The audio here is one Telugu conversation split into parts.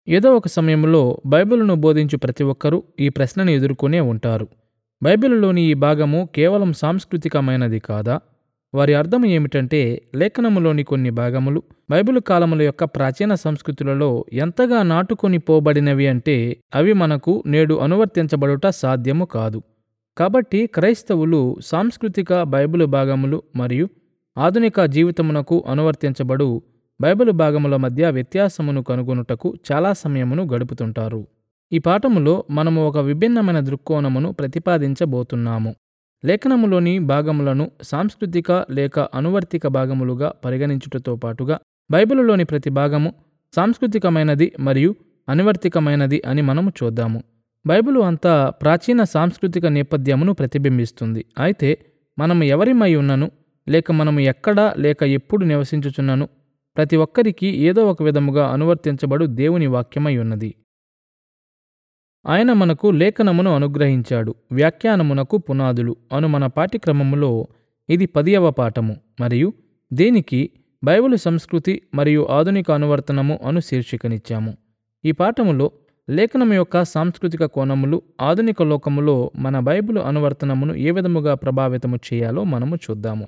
ఏదో ఒక సమయంలో బైబిలును బోధించు ప్రతి ఒక్కరూ ఈ ప్రశ్నను ఎదుర్కొనే ఉంటారు బైబిలులోని ఈ భాగము కేవలం సాంస్కృతికమైనది కాదా వారి అర్థం ఏమిటంటే లేఖనములోని కొన్ని భాగములు బైబిలు కాలముల యొక్క ప్రాచీన సంస్కృతులలో ఎంతగా నాటుకొని పోబడినవి అంటే అవి మనకు నేడు అనువర్తించబడుట సాధ్యము కాదు కాబట్టి క్రైస్తవులు సాంస్కృతిక బైబిలు భాగములు మరియు ఆధునిక జీవితమునకు అనువర్తించబడు బైబిలు భాగముల మధ్య వ్యత్యాసమును కనుగొనుటకు చాలా సమయమును గడుపుతుంటారు ఈ పాఠములో మనము ఒక విభిన్నమైన దృక్కోణమును ప్రతిపాదించబోతున్నాము లేఖనములోని భాగములను సాంస్కృతిక లేక అనువర్తిక భాగములుగా పరిగణించుటతో పాటుగా బైబిలులోని ప్రతి భాగము సాంస్కృతికమైనది మరియు అనువర్తికమైనది అని మనము చూద్దాము బైబిలు అంతా ప్రాచీన సాంస్కృతిక నేపథ్యమును ప్రతిబింబిస్తుంది అయితే మనము ఎవరిమై ఉన్నను లేక మనము ఎక్కడ లేక ఎప్పుడు నివసించుచున్నను ప్రతి ఒక్కరికి ఏదో ఒక విధముగా అనువర్తించబడు దేవుని వాక్యమై ఉన్నది ఆయన మనకు లేఖనమును అనుగ్రహించాడు వ్యాఖ్యానమునకు పునాదులు అను మన పాఠ్యక్రమములో ఇది పదియవ పాఠము మరియు దేనికి బైబిలు సంస్కృతి మరియు ఆధునిక అనువర్తనము అను శీర్షికనిచ్చాము ఈ పాఠములో లేఖనం యొక్క సాంస్కృతిక కోణములు ఆధునిక లోకములో మన బైబిలు అనువర్తనమును ఏ విధముగా ప్రభావితము చేయాలో మనము చూద్దాము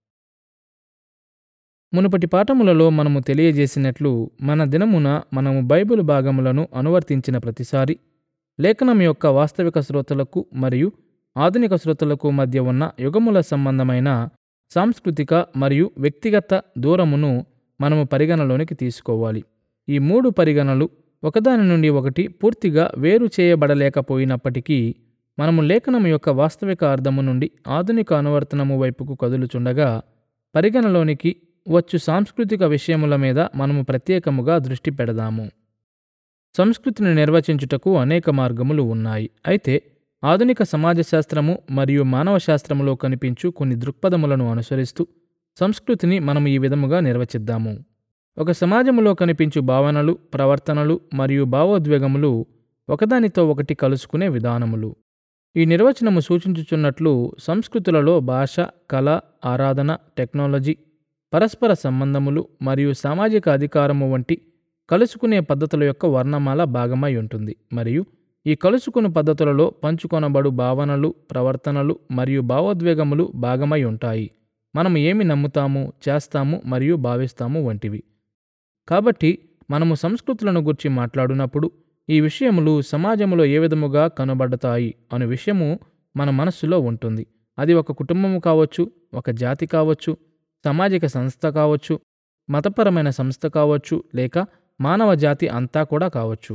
మునుపటి పాఠములలో మనము తెలియజేసినట్లు మన దినమున మనము బైబిల్ భాగములను అనువర్తించిన ప్రతిసారి లేఖనం యొక్క వాస్తవిక శ్రోతలకు మరియు ఆధునిక శ్రోతలకు మధ్య ఉన్న యుగముల సంబంధమైన సాంస్కృతిక మరియు వ్యక్తిగత దూరమును మనము పరిగణలోనికి తీసుకోవాలి ఈ మూడు పరిగణలు ఒకదాని నుండి ఒకటి పూర్తిగా వేరు చేయబడలేకపోయినప్పటికీ మనము లేఖనం యొక్క వాస్తవిక అర్థము నుండి ఆధునిక అనువర్తనము వైపుకు కదులుచుండగా పరిగణలోనికి వచ్చు సాంస్కృతిక విషయముల మీద మనము ప్రత్యేకముగా దృష్టి పెడదాము సంస్కృతిని నిర్వచించుటకు అనేక మార్గములు ఉన్నాయి అయితే ఆధునిక సమాజ శాస్త్రము మరియు మానవ శాస్త్రములో కనిపించు కొన్ని దృక్పథములను అనుసరిస్తూ సంస్కృతిని మనము ఈ విధముగా నిర్వచిద్దాము ఒక సమాజములో కనిపించు భావనలు ప్రవర్తనలు మరియు భావోద్వేగములు ఒకదానితో ఒకటి కలుసుకునే విధానములు ఈ నిర్వచనము సూచించుచున్నట్లు సంస్కృతులలో భాష కళ ఆరాధన టెక్నాలజీ పరస్పర సంబంధములు మరియు సామాజిక అధికారము వంటి కలుసుకునే పద్ధతుల యొక్క వర్ణమాల భాగమై ఉంటుంది మరియు ఈ కలుసుకుని పద్ధతులలో పంచుకొనబడు భావనలు ప్రవర్తనలు మరియు భావోద్వేగములు భాగమై ఉంటాయి మనము ఏమి నమ్ముతాము చేస్తాము మరియు భావిస్తాము వంటివి కాబట్టి మనము సంస్కృతులను గురించి మాట్లాడినప్పుడు ఈ విషయములు సమాజములో ఏ విధముగా కనబడతాయి అనే విషయము మన మనస్సులో ఉంటుంది అది ఒక కుటుంబము కావచ్చు ఒక జాతి కావచ్చు సామాజిక సంస్థ కావచ్చు మతపరమైన సంస్థ కావచ్చు లేక మానవ జాతి అంతా కూడా కావచ్చు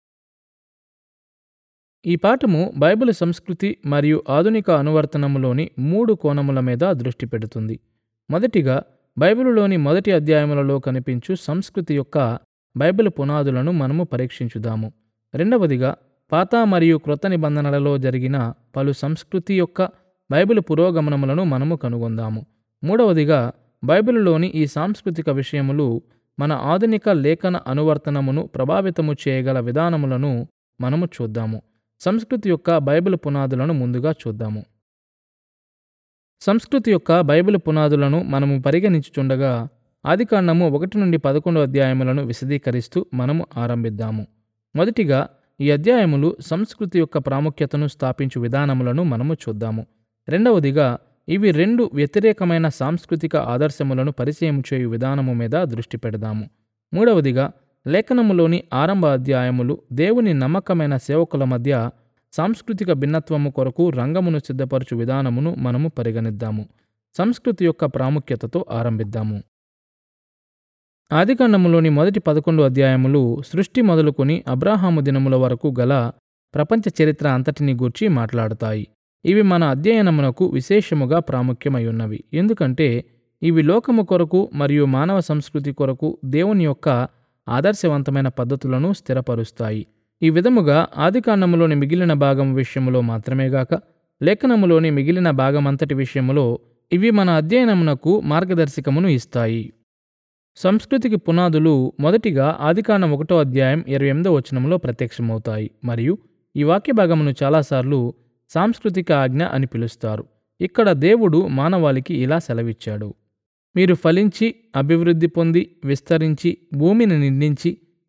ఈ పాఠము బైబిల్ సంస్కృతి మరియు ఆధునిక అనువర్తనములోని మూడు కోణముల మీద దృష్టి పెడుతుంది మొదటిగా బైబిలులోని మొదటి అధ్యాయములలో కనిపించు సంస్కృతి యొక్క బైబిల్ పునాదులను మనము పరీక్షించుదాము రెండవదిగా పాత మరియు క్రొత్త నిబంధనలలో జరిగిన పలు సంస్కృతి యొక్క బైబిల్ పురోగమనములను మనము కనుగొందాము మూడవదిగా బైబిలులోని ఈ సాంస్కృతిక విషయములు మన ఆధునిక లేఖన అనువర్తనమును ప్రభావితము చేయగల విధానములను మనము చూద్దాము సంస్కృతి యొక్క బైబిల్ పునాదులను ముందుగా చూద్దాము సంస్కృతి యొక్క బైబిల్ పునాదులను మనము పరిగణించుచుండగా ఆదికాండము ఒకటి నుండి పదకొండు అధ్యాయములను విశదీకరిస్తూ మనము ఆరంభిద్దాము మొదటిగా ఈ అధ్యాయములు సంస్కృతి యొక్క ప్రాముఖ్యతను స్థాపించు విధానములను మనము చూద్దాము రెండవదిగా ఇవి రెండు వ్యతిరేకమైన సాంస్కృతిక ఆదర్శములను పరిచయం చేయు విధానము మీద దృష్టి పెడదాము మూడవదిగా లేఖనములోని ఆరంభ అధ్యాయములు దేవుని నమ్మకమైన సేవకుల మధ్య సాంస్కృతిక భిన్నత్వము కొరకు రంగమును సిద్ధపరచు విధానమును మనము పరిగణిద్దాము సంస్కృతి యొక్క ప్రాముఖ్యతతో ఆరంభిద్దాము ఆదికాండములోని మొదటి పదకొండు అధ్యాయములు సృష్టి మొదలుకొని అబ్రాహాము దినముల వరకు గల ప్రపంచ చరిత్ర అంతటిని గూర్చి మాట్లాడుతాయి ఇవి మన అధ్యయనమునకు విశేషముగా ప్రాముఖ్యమై ఉన్నవి ఎందుకంటే ఇవి లోకము కొరకు మరియు మానవ సంస్కృతి కొరకు దేవుని యొక్క ఆదర్శవంతమైన పద్ధతులను స్థిరపరుస్తాయి ఈ విధముగా ఆదికాండములోని మిగిలిన భాగం విషయములో మాత్రమే గాక లేఖనములోని మిగిలిన భాగమంతటి విషయములో ఇవి మన అధ్యయనమునకు మార్గదర్శకమును ఇస్తాయి సంస్కృతికి పునాదులు మొదటిగా ఆదికాండం ఒకటో అధ్యాయం ఇరవై ఎనిమిదో వచనంలో ప్రత్యక్షమవుతాయి మరియు ఈ వాక్య భాగమును చాలాసార్లు సాంస్కృతిక ఆజ్ఞ అని పిలుస్తారు ఇక్కడ దేవుడు మానవాళికి ఇలా సెలవిచ్చాడు మీరు ఫలించి అభివృద్ధి పొంది విస్తరించి భూమిని నిండించి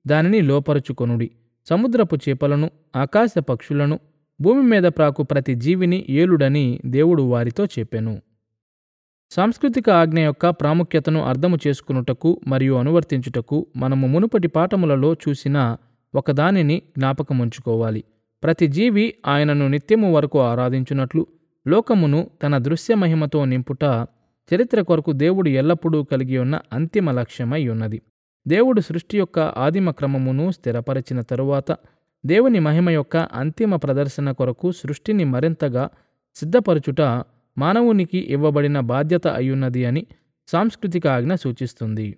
దానిని లోపరుచుకొనుడి సముద్రపు చేపలను ఆకాశ పక్షులను భూమి మీద ప్రాకు ప్రతి జీవిని ఏలుడని దేవుడు వారితో చెప్పెను సాంస్కృతిక ఆజ్ఞ యొక్క ప్రాముఖ్యతను అర్థము చేసుకునుటకు మరియు అనువర్తించుటకు మనము మునుపటి పాఠములలో చూసిన ఒకదానిని జ్ఞాపకముంచుకోవాలి ప్రతి జీవి ఆయనను నిత్యము వరకు ఆరాధించున్నట్లు లోకమును తన దృశ్య మహిమతో నింపుట చరిత్ర కొరకు దేవుడు ఎల్లప్పుడూ కలిగి ఉన్న అంతిమ లక్ష్యమై ఉన్నది దేవుడు సృష్టి యొక్క ఆదిమ క్రమమును స్థిరపరిచిన తరువాత దేవుని మహిమ యొక్క అంతిమ ప్రదర్శన కొరకు సృష్టిని మరింతగా సిద్ధపరచుట మానవునికి ఇవ్వబడిన బాధ్యత అయ్యున్నది అని సాంస్కృతిక ఆజ్ఞ సూచిస్తుంది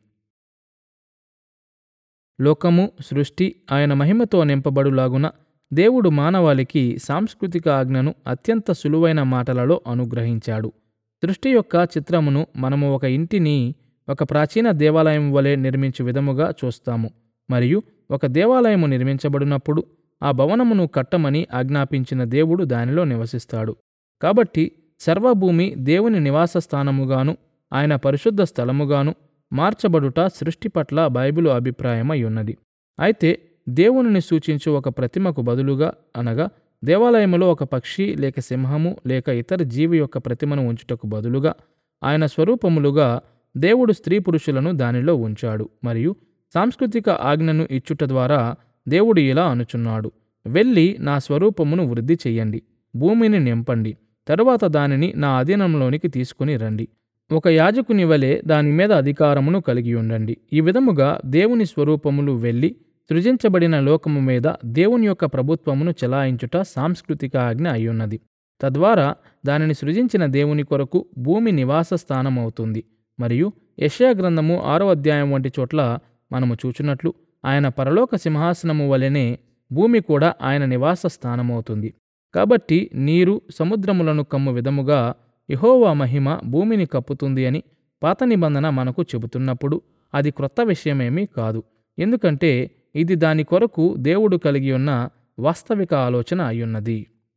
లోకము సృష్టి ఆయన మహిమతో నింపబడులాగున దేవుడు మానవాళికి సాంస్కృతిక ఆజ్ఞను అత్యంత సులువైన మాటలలో అనుగ్రహించాడు సృష్టి యొక్క చిత్రమును మనము ఒక ఇంటిని ఒక ప్రాచీన దేవాలయం వలె నిర్మించు విధముగా చూస్తాము మరియు ఒక దేవాలయము నిర్మించబడినప్పుడు ఆ భవనమును కట్టమని ఆజ్ఞాపించిన దేవుడు దానిలో నివసిస్తాడు కాబట్టి సర్వభూమి దేవుని నివాస స్థానముగాను ఆయన పరిశుద్ధ స్థలముగాను మార్చబడుట సృష్టి పట్ల బైబిలు అభిప్రాయమై ఉన్నది అయితే దేవునిని సూచించు ఒక ప్రతిమకు బదులుగా అనగా దేవాలయములో ఒక పక్షి లేక సింహము లేక ఇతర జీవి యొక్క ప్రతిమను ఉంచుటకు బదులుగా ఆయన స్వరూపములుగా దేవుడు స్త్రీ పురుషులను దానిలో ఉంచాడు మరియు సాంస్కృతిక ఆజ్ఞను ఇచ్చుట ద్వారా దేవుడు ఇలా అనుచున్నాడు వెళ్ళి నా స్వరూపమును వృద్ధి చెయ్యండి భూమిని నింపండి తరువాత దానిని నా అధీనంలోనికి తీసుకుని రండి ఒక యాజకుని వలె దాని మీద అధికారమును కలిగి ఉండండి ఈ విధముగా దేవుని స్వరూపములు వెళ్ళి సృజించబడిన లోకము మీద దేవుని యొక్క ప్రభుత్వమును చెలాయించుట సాంస్కృతిక ఆజ్ఞ అయ్యున్నది తద్వారా దానిని సృజించిన దేవుని కొరకు భూమి నివాస స్థానమవుతుంది మరియు యెషయా గ్రంథము ఆరో అధ్యాయం వంటి చోట్ల మనము చూచున్నట్లు ఆయన పరలోక సింహాసనము వలెనే భూమి కూడా ఆయన నివాస స్థానమవుతుంది కాబట్టి నీరు సముద్రములను కమ్ము విధముగా యెహోవా మహిమ భూమిని కప్పుతుంది అని పాత నిబంధన మనకు చెబుతున్నప్పుడు అది క్రొత్త విషయమేమీ కాదు ఎందుకంటే ఇది దాని కొరకు దేవుడు కలిగి ఉన్న వాస్తవిక ఆలోచన అయ్యున్నది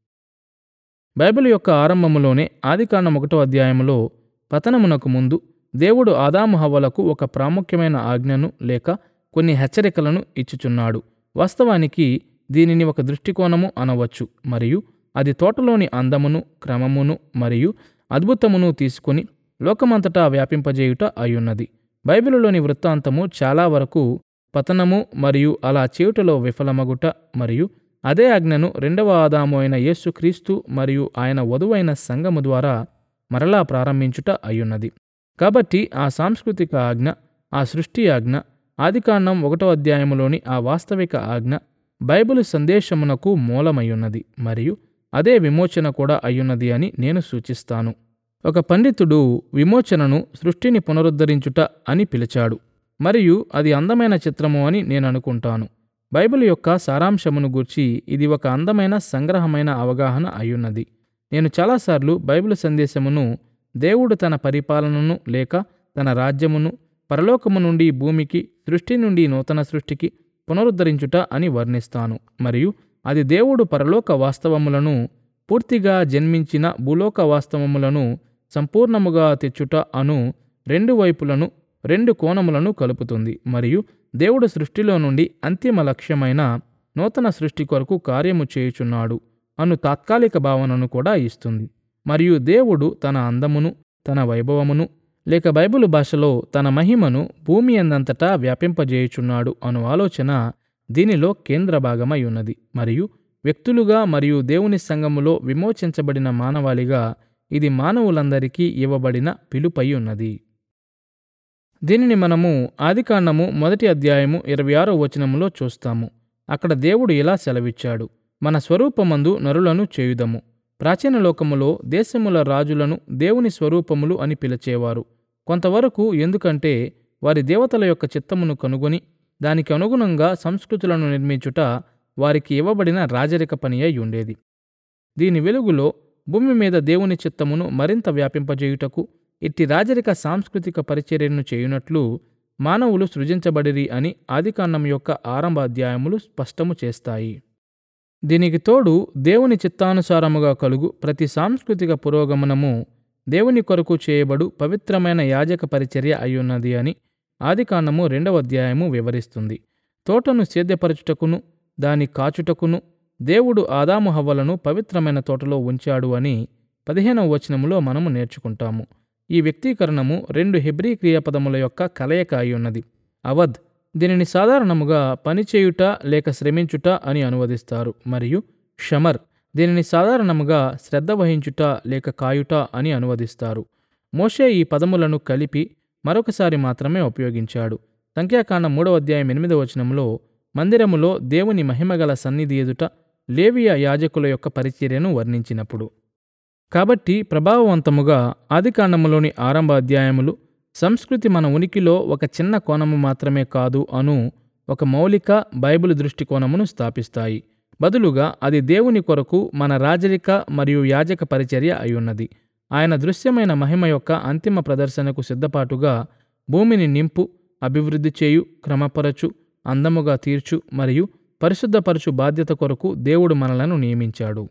బైబిల్ యొక్క ఆరంభములోనే ఆదికాండం ఒకటో అధ్యాయములో పతనమునకు ముందు దేవుడు ఆదాము హవ్వలకు ఒక ప్రాముఖ్యమైన ఆజ్ఞను లేక కొన్ని హెచ్చరికలను ఇచ్చుచున్నాడు వాస్తవానికి దీనిని ఒక దృష్టికోణము అనవచ్చు మరియు అది తోటలోని అందమును క్రమమును మరియు అద్భుతమును తీసుకొని లోకమంతటా వ్యాపింపజేయుట అయ్యున్నది బైబిలులోని వృత్తాంతము చాలా వరకు పతనము మరియు అలా చేయుటలో విఫలమగుట మరియు అదే ఆజ్ఞను రెండవ ఆదాము అయిన యేసుక్రీస్తు మరియు ఆయన వధువైన సంఘము ద్వారా మరలా ప్రారంభించుట అయ్యున్నది కాబట్టి ఆ సాంస్కృతిక ఆజ్ఞ ఆ సృష్టి ఆజ్ఞ ఆదికాండం ఒకటో అధ్యాయములోని ఆ వాస్తవిక ఆజ్ఞ బైబిల్ సందేశమునకు మూలమయ్యున్నది మరియు అదే విమోచన కూడా అయ్యున్నది అని నేను సూచిస్తాను ఒక పండితుడు విమోచనను సృష్టిని పునరుద్ధరించుట అని పిలిచాడు మరియు అది అందమైన చిత్రము అని నేను అనుకుంటాను బైబిల్ యొక్క సారాంశమును గూర్చి ఇది ఒక అందమైన సంగ్రహమైన అవగాహన అయ్యున్నది నేను చాలాసార్లు బైబిల్ సందేశమును దేవుడు తన పరిపాలనను లేక తన రాజ్యమును పరలోకము నుండి భూమికి సృష్టి నుండి నూతన సృష్టికి పునరుద్ధరించుట అని వర్ణిస్తాను మరియు అది దేవుడు పరలోక వాస్తవములను పూర్తిగా జన్మించిన భూలోక వాస్తవములను సంపూర్ణముగా తెచ్చుట అను రెండు వైపులను రెండు కోణములను కలుపుతుంది మరియు దేవుడు సృష్టిలో నుండి అంతిమ లక్ష్యమైన నూతన సృష్టి కొరకు కార్యము చేయుచున్నాడు అను తాత్కాలిక భావనను కూడా ఇస్తుంది మరియు దేవుడు తన అందమును తన వైభవమును లేక బైబిల్ భాషలో తన మహిమను భూమి అందంతటా వ్యాపింపజేయుచున్నాడు అను ఆలోచన దీనిలో కేంద్ర భాగమై ఉన్నది మరియు వ్యక్తులుగా మరియు దేవుని సంఘములో విమోచించబడిన మానవాళిగా ఇది మానవులందరికీ ఇవ్వబడిన పిలుపై ఉన్నది దీనిని మనము ఆదికాండము మొదటి అధ్యాయము ఇరవై ఆరో వచనములో చూస్తాము అక్కడ దేవుడు ఇలా సెలవిచ్చాడు మన స్వరూపమందు నరులను చేయుదము ప్రాచీన లోకములో దేశముల రాజులను దేవుని స్వరూపములు అని పిలిచేవారు కొంతవరకు ఎందుకంటే వారి దేవతల యొక్క చిత్తమును కనుగొని దానికి అనుగుణంగా సంస్కృతులను నిర్మించుట వారికి ఇవ్వబడిన రాజరిక పని అయి ఉండేది దీని వెలుగులో భూమి మీద దేవుని చిత్తమును మరింత వ్యాపింపజేయుటకు ఇట్టి రాజరిక సాంస్కృతిక పరిచర్యను చేయునట్లు మానవులు సృజించబడిరి అని ఆదికాండం యొక్క ఆరంభ అధ్యాయములు స్పష్టము చేస్తాయి దీనికి తోడు దేవుని చిత్తానుసారముగా కలుగు ప్రతి సాంస్కృతిక పురోగమనము దేవుని కొరకు చేయబడు పవిత్రమైన యాజక పరిచర్య అయ్యున్నది అని ఆదికాండము రెండవ అధ్యాయము వివరిస్తుంది తోటను సేద్యపరచుటకును దాని కాచుటకును దేవుడు ఆదాము హవ్వలను పవిత్రమైన తోటలో ఉంచాడు అని పదిహేనవ వచనములో మనము నేర్చుకుంటాము ఈ వ్యక్తీకరణము రెండు హెబ్రీ క్రియాపదముల యొక్క కలయిక అయి ఉన్నది అవద్ దీనిని సాధారణముగా పనిచేయుట లేక శ్రమించుట అని అనువదిస్తారు మరియు షమర్ దీనిని సాధారణముగా శ్రద్ధ వహించుట లేక కాయుట అని అనువదిస్తారు మోషే ఈ పదములను కలిపి మరొకసారి మాత్రమే ఉపయోగించాడు సంఖ్యాకాండ మూడవ అధ్యాయం ఎనిమిదవ వచనంలో మందిరములో దేవుని మహిమగల సన్నిధి ఎదుట లేవియ యాజకుల యొక్క పరిచర్యను వర్ణించినప్పుడు కాబట్టి ప్రభావవంతముగా ఆదికాండములోని ఆరంభ అధ్యాయములు సంస్కృతి మన ఉనికిలో ఒక చిన్న కోణము మాత్రమే కాదు అను ఒక మౌలిక బైబిల్ దృష్టికోణమును స్థాపిస్తాయి బదులుగా అది దేవుని కొరకు మన రాజరిక మరియు యాజక పరిచర్య అయ్యున్నది ఆయన దృశ్యమైన మహిమ యొక్క అంతిమ ప్రదర్శనకు సిద్ధపాటుగా భూమిని నింపు అభివృద్ధి చేయు క్రమపరచు అందముగా తీర్చు మరియు పరిశుద్ధపరచు బాధ్యత కొరకు దేవుడు మనలను నియమించాడు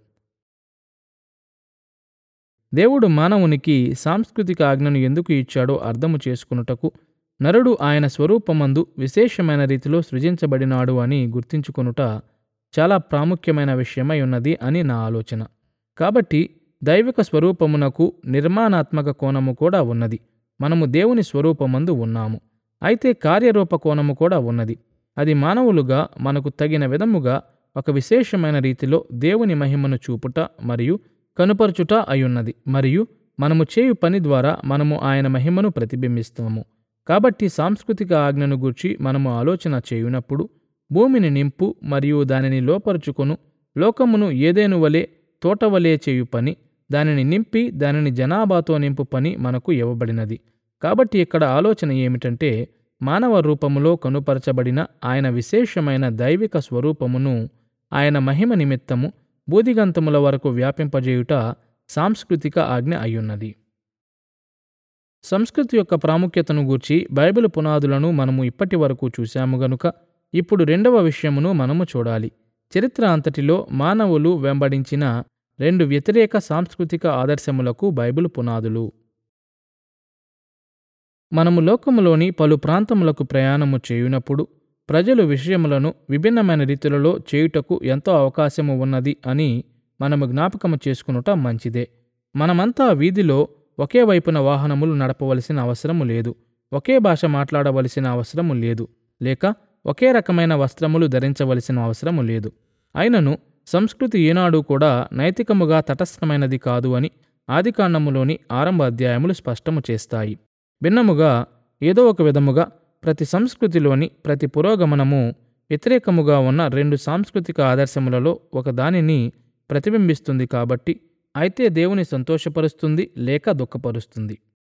దేవుడు మానవునికి సాంస్కృతిక ఆజ్ఞను ఎందుకు ఇచ్చాడో అర్థము చేసుకున్నటకు నరుడు ఆయన స్వరూపమందు విశేషమైన రీతిలో సృజించబడినాడు అని గుర్తించుకొనుట చాలా ప్రాముఖ్యమైన విషయమై ఉన్నది అని నా ఆలోచన కాబట్టి దైవిక స్వరూపమునకు నిర్మాణాత్మక కోణము కూడా ఉన్నది మనము దేవుని స్వరూపమందు ఉన్నాము అయితే కార్యరూప కోణము కూడా ఉన్నది అది మానవులుగా మనకు తగిన విధముగా ఒక విశేషమైన రీతిలో దేవుని మహిమను చూపుట మరియు కనుపరచుట అయున్నది మరియు మనము చేయు పని ద్వారా మనము ఆయన మహిమను ప్రతిబింబిస్తాము కాబట్టి సాంస్కృతిక ఆజ్ఞను గూర్చి మనము ఆలోచన చేయునప్పుడు భూమిని నింపు మరియు దానిని లోపరుచుకొను లోకమును ఏదేను వలె తోటవలే చేయు పని దానిని నింపి దానిని జనాభాతో నింపు పని మనకు ఇవ్వబడినది కాబట్టి ఇక్కడ ఆలోచన ఏమిటంటే మానవ రూపములో కనుపరచబడిన ఆయన విశేషమైన దైవిక స్వరూపమును ఆయన మహిమ నిమిత్తము బూదిగంతముల వరకు వ్యాపింపజేయుట సాంస్కృతిక ఆజ్ఞ అయ్యున్నది సంస్కృతి యొక్క ప్రాముఖ్యతను గూర్చి బైబిల్ పునాదులను మనము ఇప్పటి వరకు చూశాము గనుక ఇప్పుడు రెండవ విషయమును మనము చూడాలి చరిత్ర అంతటిలో మానవులు వెంబడించిన రెండు వ్యతిరేక సాంస్కృతిక ఆదర్శములకు బైబిల్ పునాదులు మనము లోకములోని పలు ప్రాంతములకు ప్రయాణము చేయునప్పుడు ప్రజలు విషయములను విభిన్నమైన రీతులలో చేయుటకు ఎంతో అవకాశము ఉన్నది అని మనము జ్ఞాపకము చేసుకునుట మంచిదే మనమంతా వీధిలో ఒకే వైపున వాహనములు నడపవలసిన అవసరము లేదు ఒకే భాష మాట్లాడవలసిన అవసరము లేదు లేక ఒకే రకమైన వస్త్రములు ధరించవలసిన అవసరము లేదు అయినను సంస్కృతి ఈనాడు కూడా నైతికముగా తటస్థమైనది కాదు అని ఆదికాండములోని ఆరంభ అధ్యాయములు స్పష్టము చేస్తాయి భిన్నముగా ఏదో ఒక విధముగా ప్రతి సంస్కృతిలోని ప్రతి పురోగమనము వ్యతిరేకముగా ఉన్న రెండు సాంస్కృతిక ఆదర్శములలో ఒక దానిని ప్రతిబింబిస్తుంది కాబట్టి అయితే దేవుని సంతోషపరుస్తుంది లేక దుఃఖపరుస్తుంది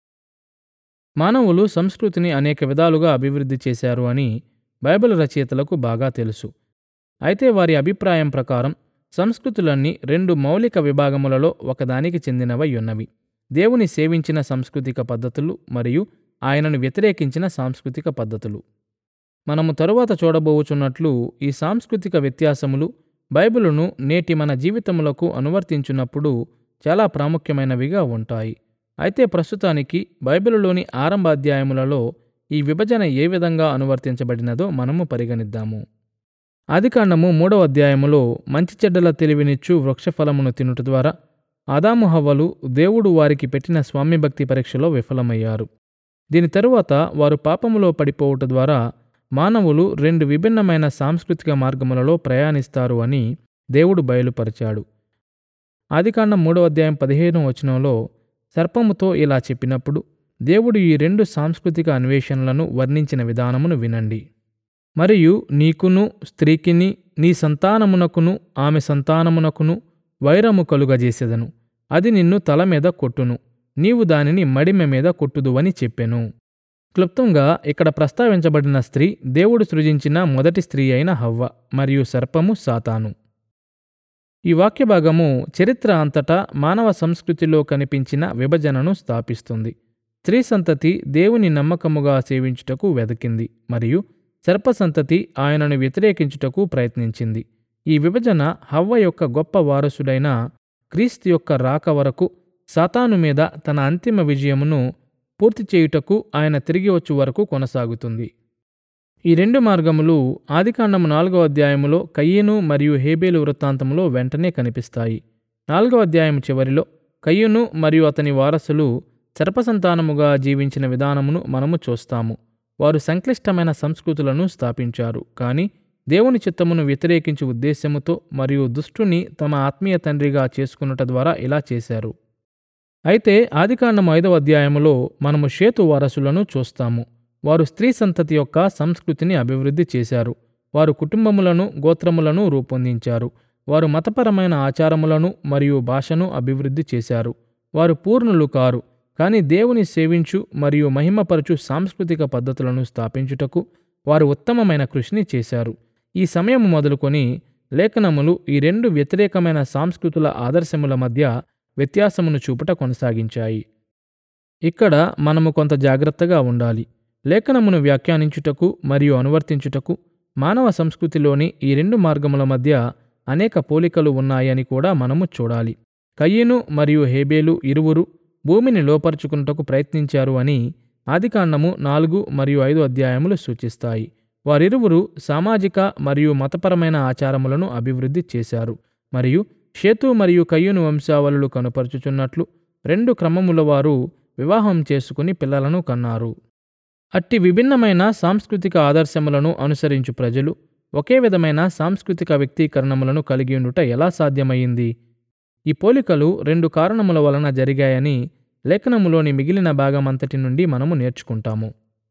మానవులు సంస్కృతిని అనేక విధాలుగా అభివృద్ధి చేశారు అని బైబిల్ రచయితలకు బాగా తెలుసు అయితే వారి అభిప్రాయం ప్రకారం సంస్కృతులన్నీ రెండు మౌలిక విభాగములలో ఒకదానికి చెందినవై ఉన్నవి దేవుని సేవించిన సాంస్కృతిక పద్ధతులు మరియు ఆయనను వ్యతిరేకించిన సాంస్కృతిక పద్ధతులు మనము తరువాత చూడబోచున్నట్లు ఈ సాంస్కృతిక వ్యత్యాసములు బైబిలును నేటి మన జీవితములకు అనువర్తించున్నప్పుడు చాలా ప్రాముఖ్యమైనవిగా ఉంటాయి అయితే ప్రస్తుతానికి బైబిలులోని ఆరంభ అధ్యాయములలో ఈ విభజన ఏ విధంగా అనువర్తించబడినదో మనము పరిగణిద్దాము ఆదికాండము మూడవ అధ్యాయములో మంచి చెడ్డల తెలివినిచ్చు వృక్షఫలమును తినుట ద్వారా ఆదాము హవ్వలు దేవుడు వారికి పెట్టిన స్వామ్యభక్తి పరీక్షలో విఫలమయ్యారు దీని తరువాత వారు పాపములో పడిపోవుట ద్వారా మానవులు రెండు విభిన్నమైన సాంస్కృతిక మార్గములలో ప్రయాణిస్తారు అని దేవుడు బయలుపరిచాడు ఆదికాండం మూడవ అధ్యాయం పదిహేను వచనంలో సర్పముతో ఇలా చెప్పినప్పుడు దేవుడు ఈ రెండు సాంస్కృతిక అన్వేషణలను వర్ణించిన విధానమును వినండి మరియు నీకును స్త్రీకిని నీ సంతానమునకును ఆమె సంతానమునకును వైరము కలుగజేసెదను అది నిన్ను తల మీద కొట్టును నీవు దానిని మడిమె మీద కొట్టుదువని చెప్పెను క్లుప్తంగా ఇక్కడ ప్రస్తావించబడిన స్త్రీ దేవుడు సృజించిన మొదటి స్త్రీ అయిన హవ్వ మరియు సర్పము సాతాను ఈ వాక్య భాగము చరిత్ర అంతటా మానవ సంస్కృతిలో కనిపించిన విభజనను స్థాపిస్తుంది స్త్రీ సంతతి దేవుని నమ్మకముగా సేవించుటకు వెదకింది మరియు సర్ప సంతతి ఆయనను వ్యతిరేకించుటకు ప్రయత్నించింది ఈ విభజన హవ్వ యొక్క గొప్ప వారసుడైన క్రీస్తు యొక్క రాక వరకు సాతాను మీద తన అంతిమ విజయమును పూర్తి చేయుటకు ఆయన తిరిగి వచ్చు వరకు కొనసాగుతుంది ఈ రెండు మార్గములు ఆదికాండము నాలుగవ అధ్యాయములో కయ్యను మరియు హేబేలు వృత్తాంతములో వెంటనే కనిపిస్తాయి నాలుగవ అధ్యాయం చివరిలో కయ్యను మరియు అతని వారసులు సర్పసంతానముగా జీవించిన విధానమును మనము చూస్తాము వారు సంక్లిష్టమైన సంస్కృతులను స్థాపించారు కానీ దేవుని చిత్తమును వ్యతిరేకించే ఉద్దేశ్యముతో మరియు దుష్టుని తమ ఆత్మీయ తండ్రిగా చేసుకున్నట ద్వారా ఇలా చేశారు అయితే ఆదికాండం ఐదవ అధ్యాయములో మనము షేతు వారసులను చూస్తాము వారు స్త్రీ సంతతి యొక్క సంస్కృతిని అభివృద్ధి చేశారు వారు కుటుంబములను గోత్రములను రూపొందించారు వారు మతపరమైన ఆచారములను మరియు భాషను అభివృద్ధి చేశారు వారు పూర్ణులు కారు కానీ దేవుని సేవించు మరియు మహిమపరచు సాంస్కృతిక పద్ధతులను స్థాపించుటకు వారు ఉత్తమమైన కృషిని చేశారు ఈ సమయం మొదలుకొని లేఖనములు ఈ రెండు వ్యతిరేకమైన సాంస్కృతుల ఆదర్శముల మధ్య వ్యత్యాసమును చూపుట కొనసాగించాయి ఇక్కడ మనము కొంత జాగ్రత్తగా ఉండాలి లేఖనమును వ్యాఖ్యానించుటకు మరియు అనువర్తించుటకు మానవ సంస్కృతిలోని ఈ రెండు మార్గముల మధ్య అనేక పోలికలు ఉన్నాయని కూడా మనము చూడాలి కయ్యను మరియు హేబేలు ఇరువురు భూమిని లోపరుచుకున్నటకు ప్రయత్నించారు అని ఆదికాండము నాలుగు మరియు ఐదు అధ్యాయములు సూచిస్తాయి వారిరువురు సామాజిక మరియు మతపరమైన ఆచారములను అభివృద్ధి చేశారు మరియు షేతు మరియు కయ్యూను వంశావళులు కనుపరుచుచున్నట్లు రెండు క్రమముల వారు వివాహం చేసుకుని పిల్లలను కన్నారు అట్టి విభిన్నమైన సాంస్కృతిక ఆదర్శములను అనుసరించు ప్రజలు ఒకే విధమైన సాంస్కృతిక వ్యక్తీకరణములను కలిగి ఉండుట ఎలా సాధ్యమయ్యింది ఈ పోలికలు రెండు కారణముల వలన జరిగాయని లేఖనములోని మిగిలిన భాగమంతటి నుండి మనము నేర్చుకుంటాము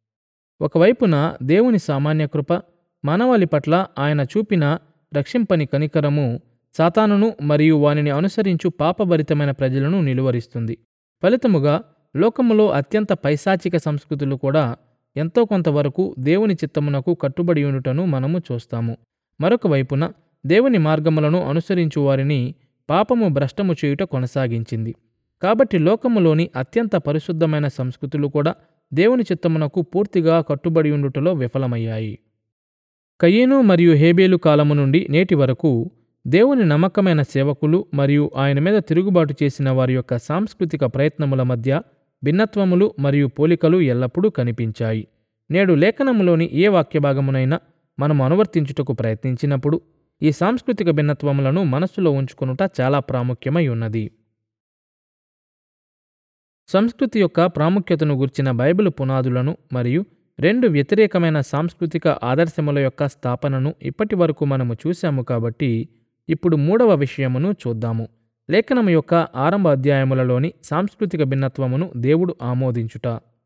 ఒకవైపున దేవుని సామాన్య కృప మానవాళి పట్ల ఆయన చూపిన రక్షింపని కనికరము సాతానును మరియు వానిని అనుసరించు పాపభరితమైన ప్రజలను నిలువరిస్తుంది ఫలితముగా లోకములో అత్యంత పైశాచిక సంస్కృతులు కూడా ఎంతో కొంతవరకు దేవుని చిత్తమునకు కట్టుబడి ఉండుటను మనము చూస్తాము మరొక వైపున దేవుని మార్గములను అనుసరించు వారిని పాపము భ్రష్టము చేయుట కొనసాగించింది కాబట్టి లోకములోని అత్యంత పరిశుద్ధమైన సంస్కృతులు కూడా దేవుని చిత్తమునకు పూర్తిగా కట్టుబడి ఉండుటలో విఫలమయ్యాయి కయ్యేను మరియు హేబేలు కాలము నుండి నేటి వరకు దేవుని నమ్మకమైన సేవకులు మరియు ఆయన మీద తిరుగుబాటు చేసిన వారి యొక్క సాంస్కృతిక ప్రయత్నముల మధ్య భిన్నత్వములు మరియు పోలికలు ఎల్లప్పుడూ కనిపించాయి నేడు లేఖనములోని ఏ వాక్యభాగమునైనా మనం అనువర్తించుటకు ప్రయత్నించినప్పుడు ఈ సాంస్కృతిక భిన్నత్వములను మనస్సులో ఉంచుకొనుట చాలా ప్రాముఖ్యమై ఉన్నది సంస్కృతి యొక్క ప్రాముఖ్యతను గుర్చిన బైబిల్ పునాదులను మరియు రెండు వ్యతిరేకమైన సాంస్కృతిక ఆదర్శముల యొక్క స్థాపనను ఇప్పటి వరకు మనము చూశాము కాబట్టి ఇప్పుడు మూడవ విషయమును చూద్దాము లేఖనము యొక్క ఆరంభ అధ్యాయములలోని సాంస్కృతిక భిన్నత్వమును దేవుడు ఆమోదించుట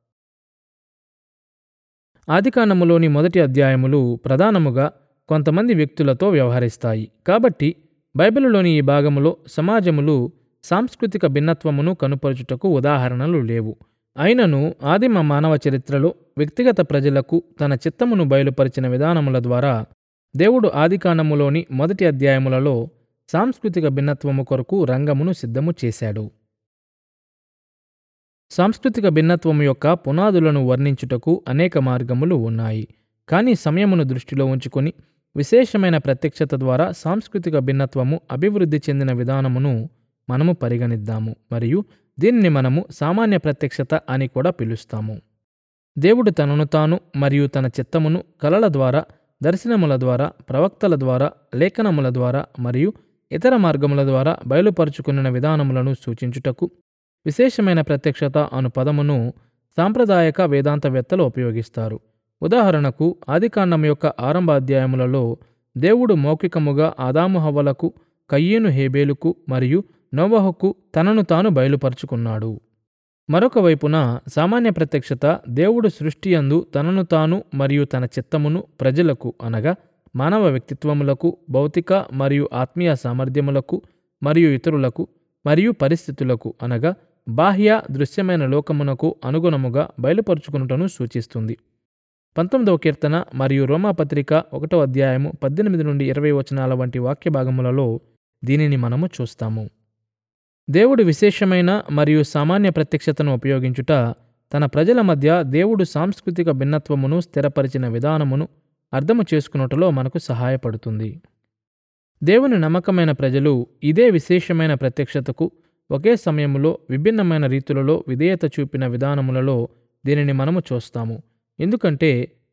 ఆదికాండములోని మొదటి అధ్యాయములు ప్రధానముగా కొంతమంది వ్యక్తులతో వ్యవహరిస్తాయి కాబట్టి బైబిలులోని ఈ భాగములో సమాజములు సాంస్కృతిక భిన్నత్వమును కనుపరుచుటకు ఉదాహరణలు లేవు అయినను ఆదిమ మానవ చరిత్రలో వ్యక్తిగత ప్రజలకు తన చిత్తమును బయలుపరిచిన విధానముల ద్వారా దేవుడు ఆదికాండములోని మొదటి అధ్యాయములలో సాంస్కృతిక భిన్నత్వము కొరకు రంగమును సిద్ధము చేశాడు సాంస్కృతిక భిన్నత్వము యొక్క పునాదులను వర్ణించుటకు అనేక మార్గములు ఉన్నాయి కానీ సమయమును దృష్టిలో ఉంచుకొని విశేషమైన ప్రత్యక్షత ద్వారా సాంస్కృతిక భిన్నత్వము అభివృద్ధి చెందిన విధానమును మనము పరిగణిద్దాము మరియు దీనిని మనము సామాన్య ప్రత్యక్షత అని కూడా పిలుస్తాము దేవుడు తనను తాను మరియు తన చిత్తమును కలల ద్వారా దర్శనముల ద్వారా ప్రవక్తల ద్వారా లేఖనముల ద్వారా మరియు ఇతర మార్గముల ద్వారా బయలుపరుచుకున్న విధానములను సూచించుటకు విశేషమైన ప్రత్యక్షత అను పదమును సాంప్రదాయక వేదాంతవేత్తలు ఉపయోగిస్తారు ఉదాహరణకు ఆదికాండం యొక్క ఆరంభ అధ్యాయములలో దేవుడు మౌఖికముగా ఆదాము హవ్వలకు కయ్యేను హేబేలుకు మరియు నోవహుకు తనను తాను బయలుపరుచుకున్నాడు మరొక వైపున సామాన్య ప్రత్యక్షత దేవుడు సృష్టి యందు తనను తాను మరియు తన చిత్తమును ప్రజలకు అనగా మానవ వ్యక్తిత్వములకు భౌతిక మరియు ఆత్మీయ సామర్థ్యములకు మరియు ఇతరులకు మరియు పరిస్థితులకు అనగా బాహ్య దృశ్యమైన లోకమునకు అనుగుణముగా బయలుపరుచుకునుటను సూచిస్తుంది పంతొమ్మిదవ కీర్తన మరియు రోమాపత్రిక ఒకటో అధ్యాయము పద్దెనిమిది నుండి ఇరవై వచనాల వంటి వాక్య భాగములలో దీనిని మనము చూస్తాము దేవుడు విశేషమైన మరియు సామాన్య ప్రత్యక్షతను ఉపయోగించుట తన ప్రజల మధ్య దేవుడు సాంస్కృతిక భిన్నత్వమును స్థిరపరిచిన విధానమును అర్థము చేసుకున్నటలో మనకు సహాయపడుతుంది దేవుని నమ్మకమైన ప్రజలు ఇదే విశేషమైన ప్రత్యక్షతకు ఒకే సమయంలో విభిన్నమైన రీతులలో విధేయత చూపిన విధానములలో దీనిని మనము చూస్తాము ఎందుకంటే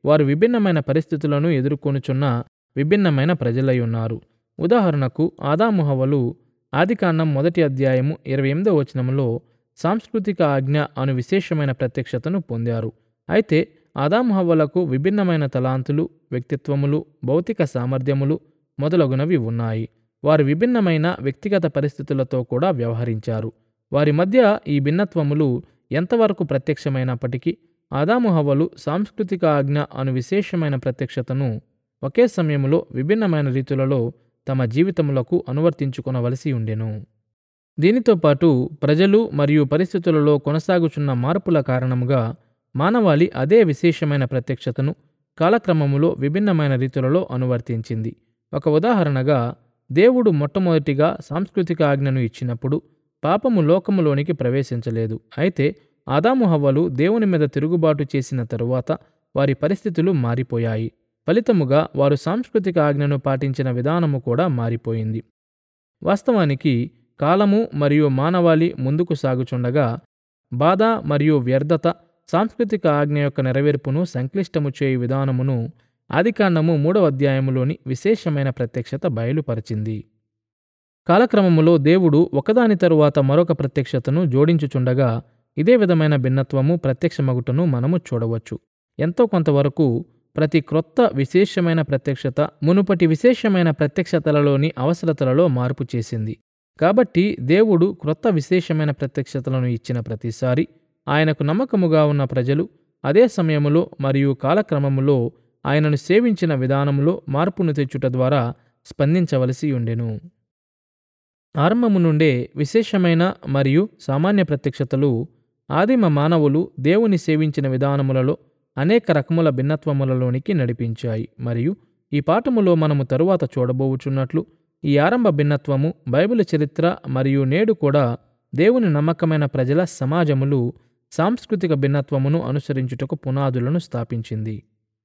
వారు విభిన్నమైన పరిస్థితులను ఎదుర్కొనుచున్న విభిన్నమైన ప్రజలై ఉన్నారు ఉదాహరణకు ఆదాము హవ్వలు ఆదికాండం మొదటి అధ్యాయము ఇరవై ఎనిమిదో వచనంలో సాంస్కృతిక ఆజ్ఞ అను విశేషమైన ప్రత్యక్షతను పొందారు అయితే ఆదాము హవ్వలకు విభిన్నమైన తలాంతులు వ్యక్తిత్వములు భౌతిక సామర్థ్యములు మొదలగునవి ఉన్నాయి వారు విభిన్నమైన వ్యక్తిగత పరిస్థితులతో కూడా వ్యవహరించారు వారి మధ్య ఈ భిన్నత్వములు ఎంతవరకు ప్రత్యక్షమైనప్పటికీ ఆదాము హవ్వలు సాంస్కృతిక ఆజ్ఞ అను విశేషమైన ప్రత్యక్షతను ఒకే సమయంలో విభిన్నమైన రీతులలో తమ జీవితములకు అనువర్తించుకొనవలసి ఉండెను దీనితో పాటు ప్రజలు మరియు పరిస్థితులలో కొనసాగుచున్న మార్పుల కారణముగా మానవాళి అదే విశేషమైన ప్రత్యక్షతను కాలక్రమములో విభిన్నమైన రీతులలో అనువర్తించింది ఒక ఉదాహరణగా దేవుడు మొట్టమొదటిగా సాంస్కృతిక ఆజ్ఞను ఇచ్చినప్పుడు పాపము లోకములోనికి ప్రవేశించలేదు అయితే ఆదాము హవ్వలు దేవుని మీద తిరుగుబాటు చేసిన తరువాత వారి పరిస్థితులు మారిపోయాయి ఫలితముగా వారు సాంస్కృతిక ఆజ్ఞను పాటించిన విధానము కూడా మారిపోయింది వాస్తవానికి కాలము మరియు మానవాళి ముందుకు సాగుచుండగా బాధ మరియు వ్యర్థత సాంస్కృతిక ఆజ్ఞ యొక్క నెరవేర్పును సంక్లిష్టము చేయు విధానమును ఆదికాండము మూడవ అధ్యాయములోని విశేషమైన ప్రత్యక్షత బయలుపరిచింది కాలక్రమములో దేవుడు ఒకదాని తరువాత మరొక ప్రత్యక్షతను జోడించుచుండగా ఇదే విధమైన భిన్నత్వము ప్రత్యక్షమగుటను మనము చూడవచ్చు ఎంతో కొంతవరకు ప్రతి క్రొత్త విశేషమైన ప్రత్యక్షత మునుపటి విశేషమైన ప్రత్యక్షతలలోని అవసరతలలో మార్పు చేసింది కాబట్టి దేవుడు క్రొత్త విశేషమైన ప్రత్యక్షతలను ఇచ్చిన ప్రతిసారి ఆయనకు నమ్మకముగా ఉన్న ప్రజలు అదే సమయములో మరియు కాలక్రమములో ఆయనను సేవించిన విధానములో మార్పును తెచ్చుట ద్వారా స్పందించవలసి ఉండెను ఆరంభము నుండే విశేషమైన మరియు సామాన్య ప్రత్యక్షతలు ఆదిమ మానవులు దేవుని సేవించిన విధానములలో అనేక రకముల భిన్నత్వములలోనికి నడిపించాయి మరియు ఈ పాఠములో మనము తరువాత చూడబోవుచున్నట్లు ఈ ఆరంభ భిన్నత్వము బైబిల్ చరిత్ర మరియు నేడు కూడా దేవుని నమ్మకమైన ప్రజల సమాజములు సాంస్కృతిక భిన్నత్వమును అనుసరించుటకు పునాదులను స్థాపించింది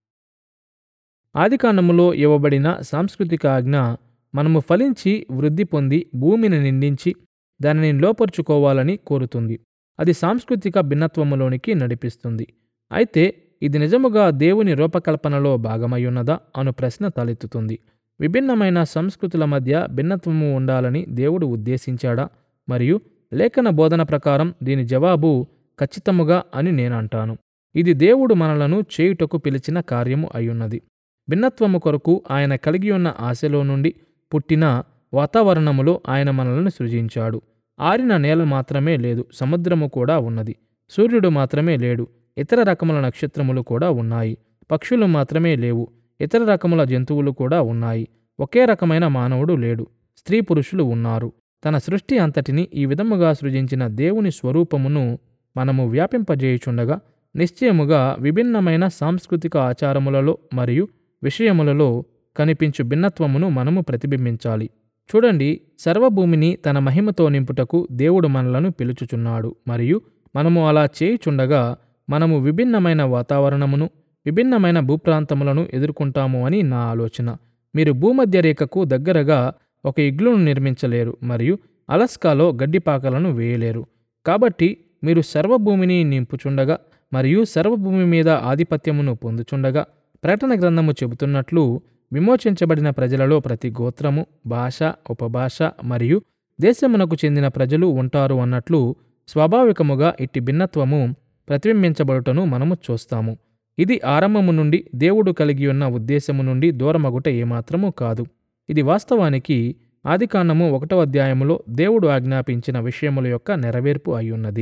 ఆదికాండములో ఇవ్వబడిన సాంస్కృతిక ఆజ్ఞ మనము ఫలించి వృద్ధి పొంది భూమిని నిండించి దానిని లోపరుచుకోవాలని కోరుతుంది అది సాంస్కృతిక భిన్నత్వములోనికి నడిపిస్తుంది అయితే ఇది నిజముగా దేవుని రూపకల్పనలో భాగమయ్యున్నదా అను ప్రశ్న తలెత్తుతుంది విభిన్నమైన సంస్కృతుల మధ్య భిన్నత్వము ఉండాలని దేవుడు ఉద్దేశించాడా మరియు లేఖన బోధన ప్రకారం దీని జవాబు ఖచ్చితముగా అని నేనంటాను ఇది దేవుడు మనలను చేయుటకు పిలిచిన కార్యము అయ్యున్నది భిన్నత్వము కొరకు ఆయన కలిగి ఉన్న ఆశలో నుండి పుట్టిన వాతావరణములో ఆయన మనలను సృజించాడు ఆరిన నేల మాత్రమే లేదు సముద్రము కూడా ఉన్నది సూర్యుడు మాత్రమే లేడు ఇతర రకముల నక్షత్రములు కూడా ఉన్నాయి పక్షులు మాత్రమే లేవు ఇతర రకముల జంతువులు కూడా ఉన్నాయి ఒకే రకమైన మానవుడు లేడు స్త్రీ పురుషులు ఉన్నారు తన సృష్టి అంతటిని ఈ విధముగా సృజించిన దేవుని స్వరూపమును మనము వ్యాపింపజేయుచుండగా నిశ్చయముగా విభిన్నమైన సాంస్కృతిక ఆచారములలో మరియు విషయములలో కనిపించు భిన్నత్వమును మనము ప్రతిబింబించాలి చూడండి సర్వభూమిని తన మహిమతో నింపుటకు దేవుడు మనలను పిలుచుచున్నాడు మరియు మనము అలా చేయుచుండగా మనము విభిన్నమైన వాతావరణమును విభిన్నమైన భూప్రాంతములను ఎదుర్కొంటాము అని నా ఆలోచన మీరు భూమధ్య రేఖకు దగ్గరగా ఒక ఇగ్లును నిర్మించలేరు మరియు అలస్కాలో గడ్డిపాకలను వేయలేరు కాబట్టి మీరు సర్వభూమిని నింపుచుండగా మరియు సర్వభూమి మీద ఆధిపత్యమును పొందుచుండగా ప్రకటన గ్రంథము చెబుతున్నట్లు విమోచించబడిన ప్రజలలో ప్రతి గోత్రము భాష ఉపభాష మరియు దేశమునకు చెందిన ప్రజలు ఉంటారు అన్నట్లు స్వాభావికముగా ఇట్టి భిన్నత్వము ప్రతిబింబించబడుటను మనము చూస్తాము ఇది ఆరంభము నుండి దేవుడు కలిగి ఉన్న ఉద్దేశము నుండి దూరమగుట ఏమాత్రము కాదు ఇది వాస్తవానికి ఆదికాండము ఒకటో అధ్యాయములో దేవుడు ఆజ్ఞాపించిన విషయముల యొక్క నెరవేర్పు అయ్యున్నది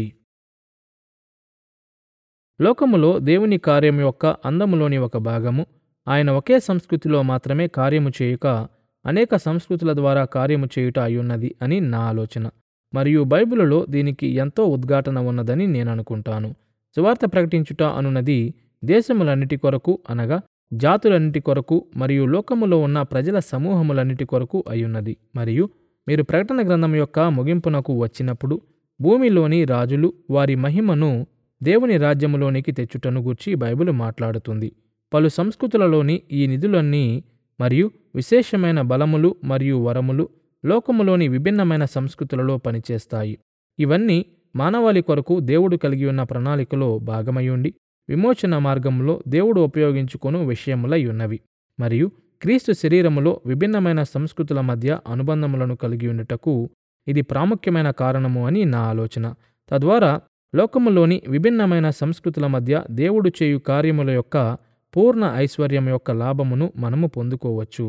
లోకములో దేవుని కార్యం యొక్క అందములోని ఒక భాగము ఆయన ఒకే సంస్కృతిలో మాత్రమే కార్యము చేయుక అనేక సంస్కృతుల ద్వారా కార్యము చేయుట అయ్యున్నది అని నా ఆలోచన మరియు బైబిలులో దీనికి ఎంతో ఉద్ఘాటన ఉన్నదని నేను అనుకుంటాను సువార్త ప్రకటించుట అనున్నది దేశములన్నిటి కొరకు అనగా జాతులన్నిటి కొరకు మరియు లోకములో ఉన్న ప్రజల సమూహములన్నిటి కొరకు అయ్యున్నది మరియు మీరు ప్రకటన గ్రంథం యొక్క ముగింపునకు వచ్చినప్పుడు భూమిలోని రాజులు వారి మహిమను దేవుని రాజ్యములోనికి తెచ్చుటను గూర్చి బైబిల్ మాట్లాడుతుంది పలు సంస్కృతులలోని ఈ నిధులన్నీ మరియు విశేషమైన బలములు మరియు వరములు లోకములోని విభిన్నమైన సంస్కృతులలో పనిచేస్తాయి ఇవన్నీ మానవాళి కొరకు దేవుడు కలిగి ఉన్న ప్రణాళికలో భాగమయ్యుండి విమోచన మార్గంలో దేవుడు ఉపయోగించుకొను విషయములై ఉన్నవి మరియు క్రీస్తు శరీరములో విభిన్నమైన సంస్కృతుల మధ్య అనుబంధములను కలిగి ఉండుటకు ఇది ప్రాముఖ్యమైన కారణము అని నా ఆలోచన తద్వారా లోకములోని విభిన్నమైన సంస్కృతుల మధ్య దేవుడు చేయు కార్యముల యొక్క పూర్ణ ఐశ్వర్యం యొక్క లాభమును మనము పొందుకోవచ్చు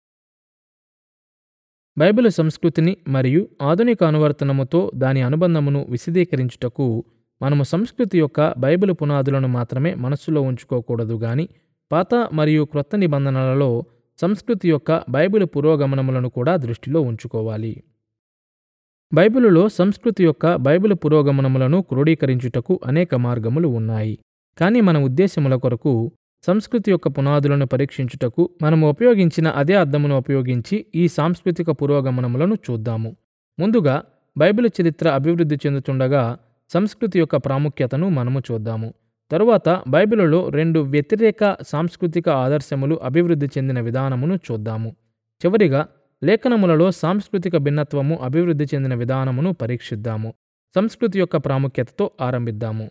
బైబిల్ సంస్కృతిని మరియు ఆధునిక అనువర్తనముతో దాని అనుబంధమును విశదీకరించుటకు మనము సంస్కృతి యొక్క బైబిల్ పునాదులను మాత్రమే మనస్సులో ఉంచుకోకూడదు గాని పాత మరియు క్రొత్త నిబంధనలలో సంస్కృతి యొక్క బైబిల్ పురోగమనములను కూడా దృష్టిలో ఉంచుకోవాలి బైబిలులో సంస్కృతి యొక్క బైబిల్ పురోగమనములను క్రోడీకరించుటకు అనేక మార్గములు ఉన్నాయి కానీ మన ఉద్దేశముల కొరకు సంస్కృతి యొక్క పునాదులను పరీక్షించుటకు మనము ఉపయోగించిన అదే అద్దమును ఉపయోగించి ఈ సాంస్కృతిక పురోగమనములను చూద్దాము ముందుగా బైబిల్ చరిత్ర అభివృద్ధి చెందుతుండగా సంస్కృతి యొక్క ప్రాముఖ్యతను మనము చూద్దాము తరువాత బైబిలులో రెండు వ్యతిరేక సాంస్కృతిక ఆదర్శములు అభివృద్ధి చెందిన విధానమును చూద్దాము చివరిగా లేఖనములలో సాంస్కృతిక భిన్నత్వము అభివృద్ధి చెందిన విధానమును పరీక్షిద్దాము సంస్కృతి యొక్క ప్రాముఖ్యతతో ఆరంభిద్దాము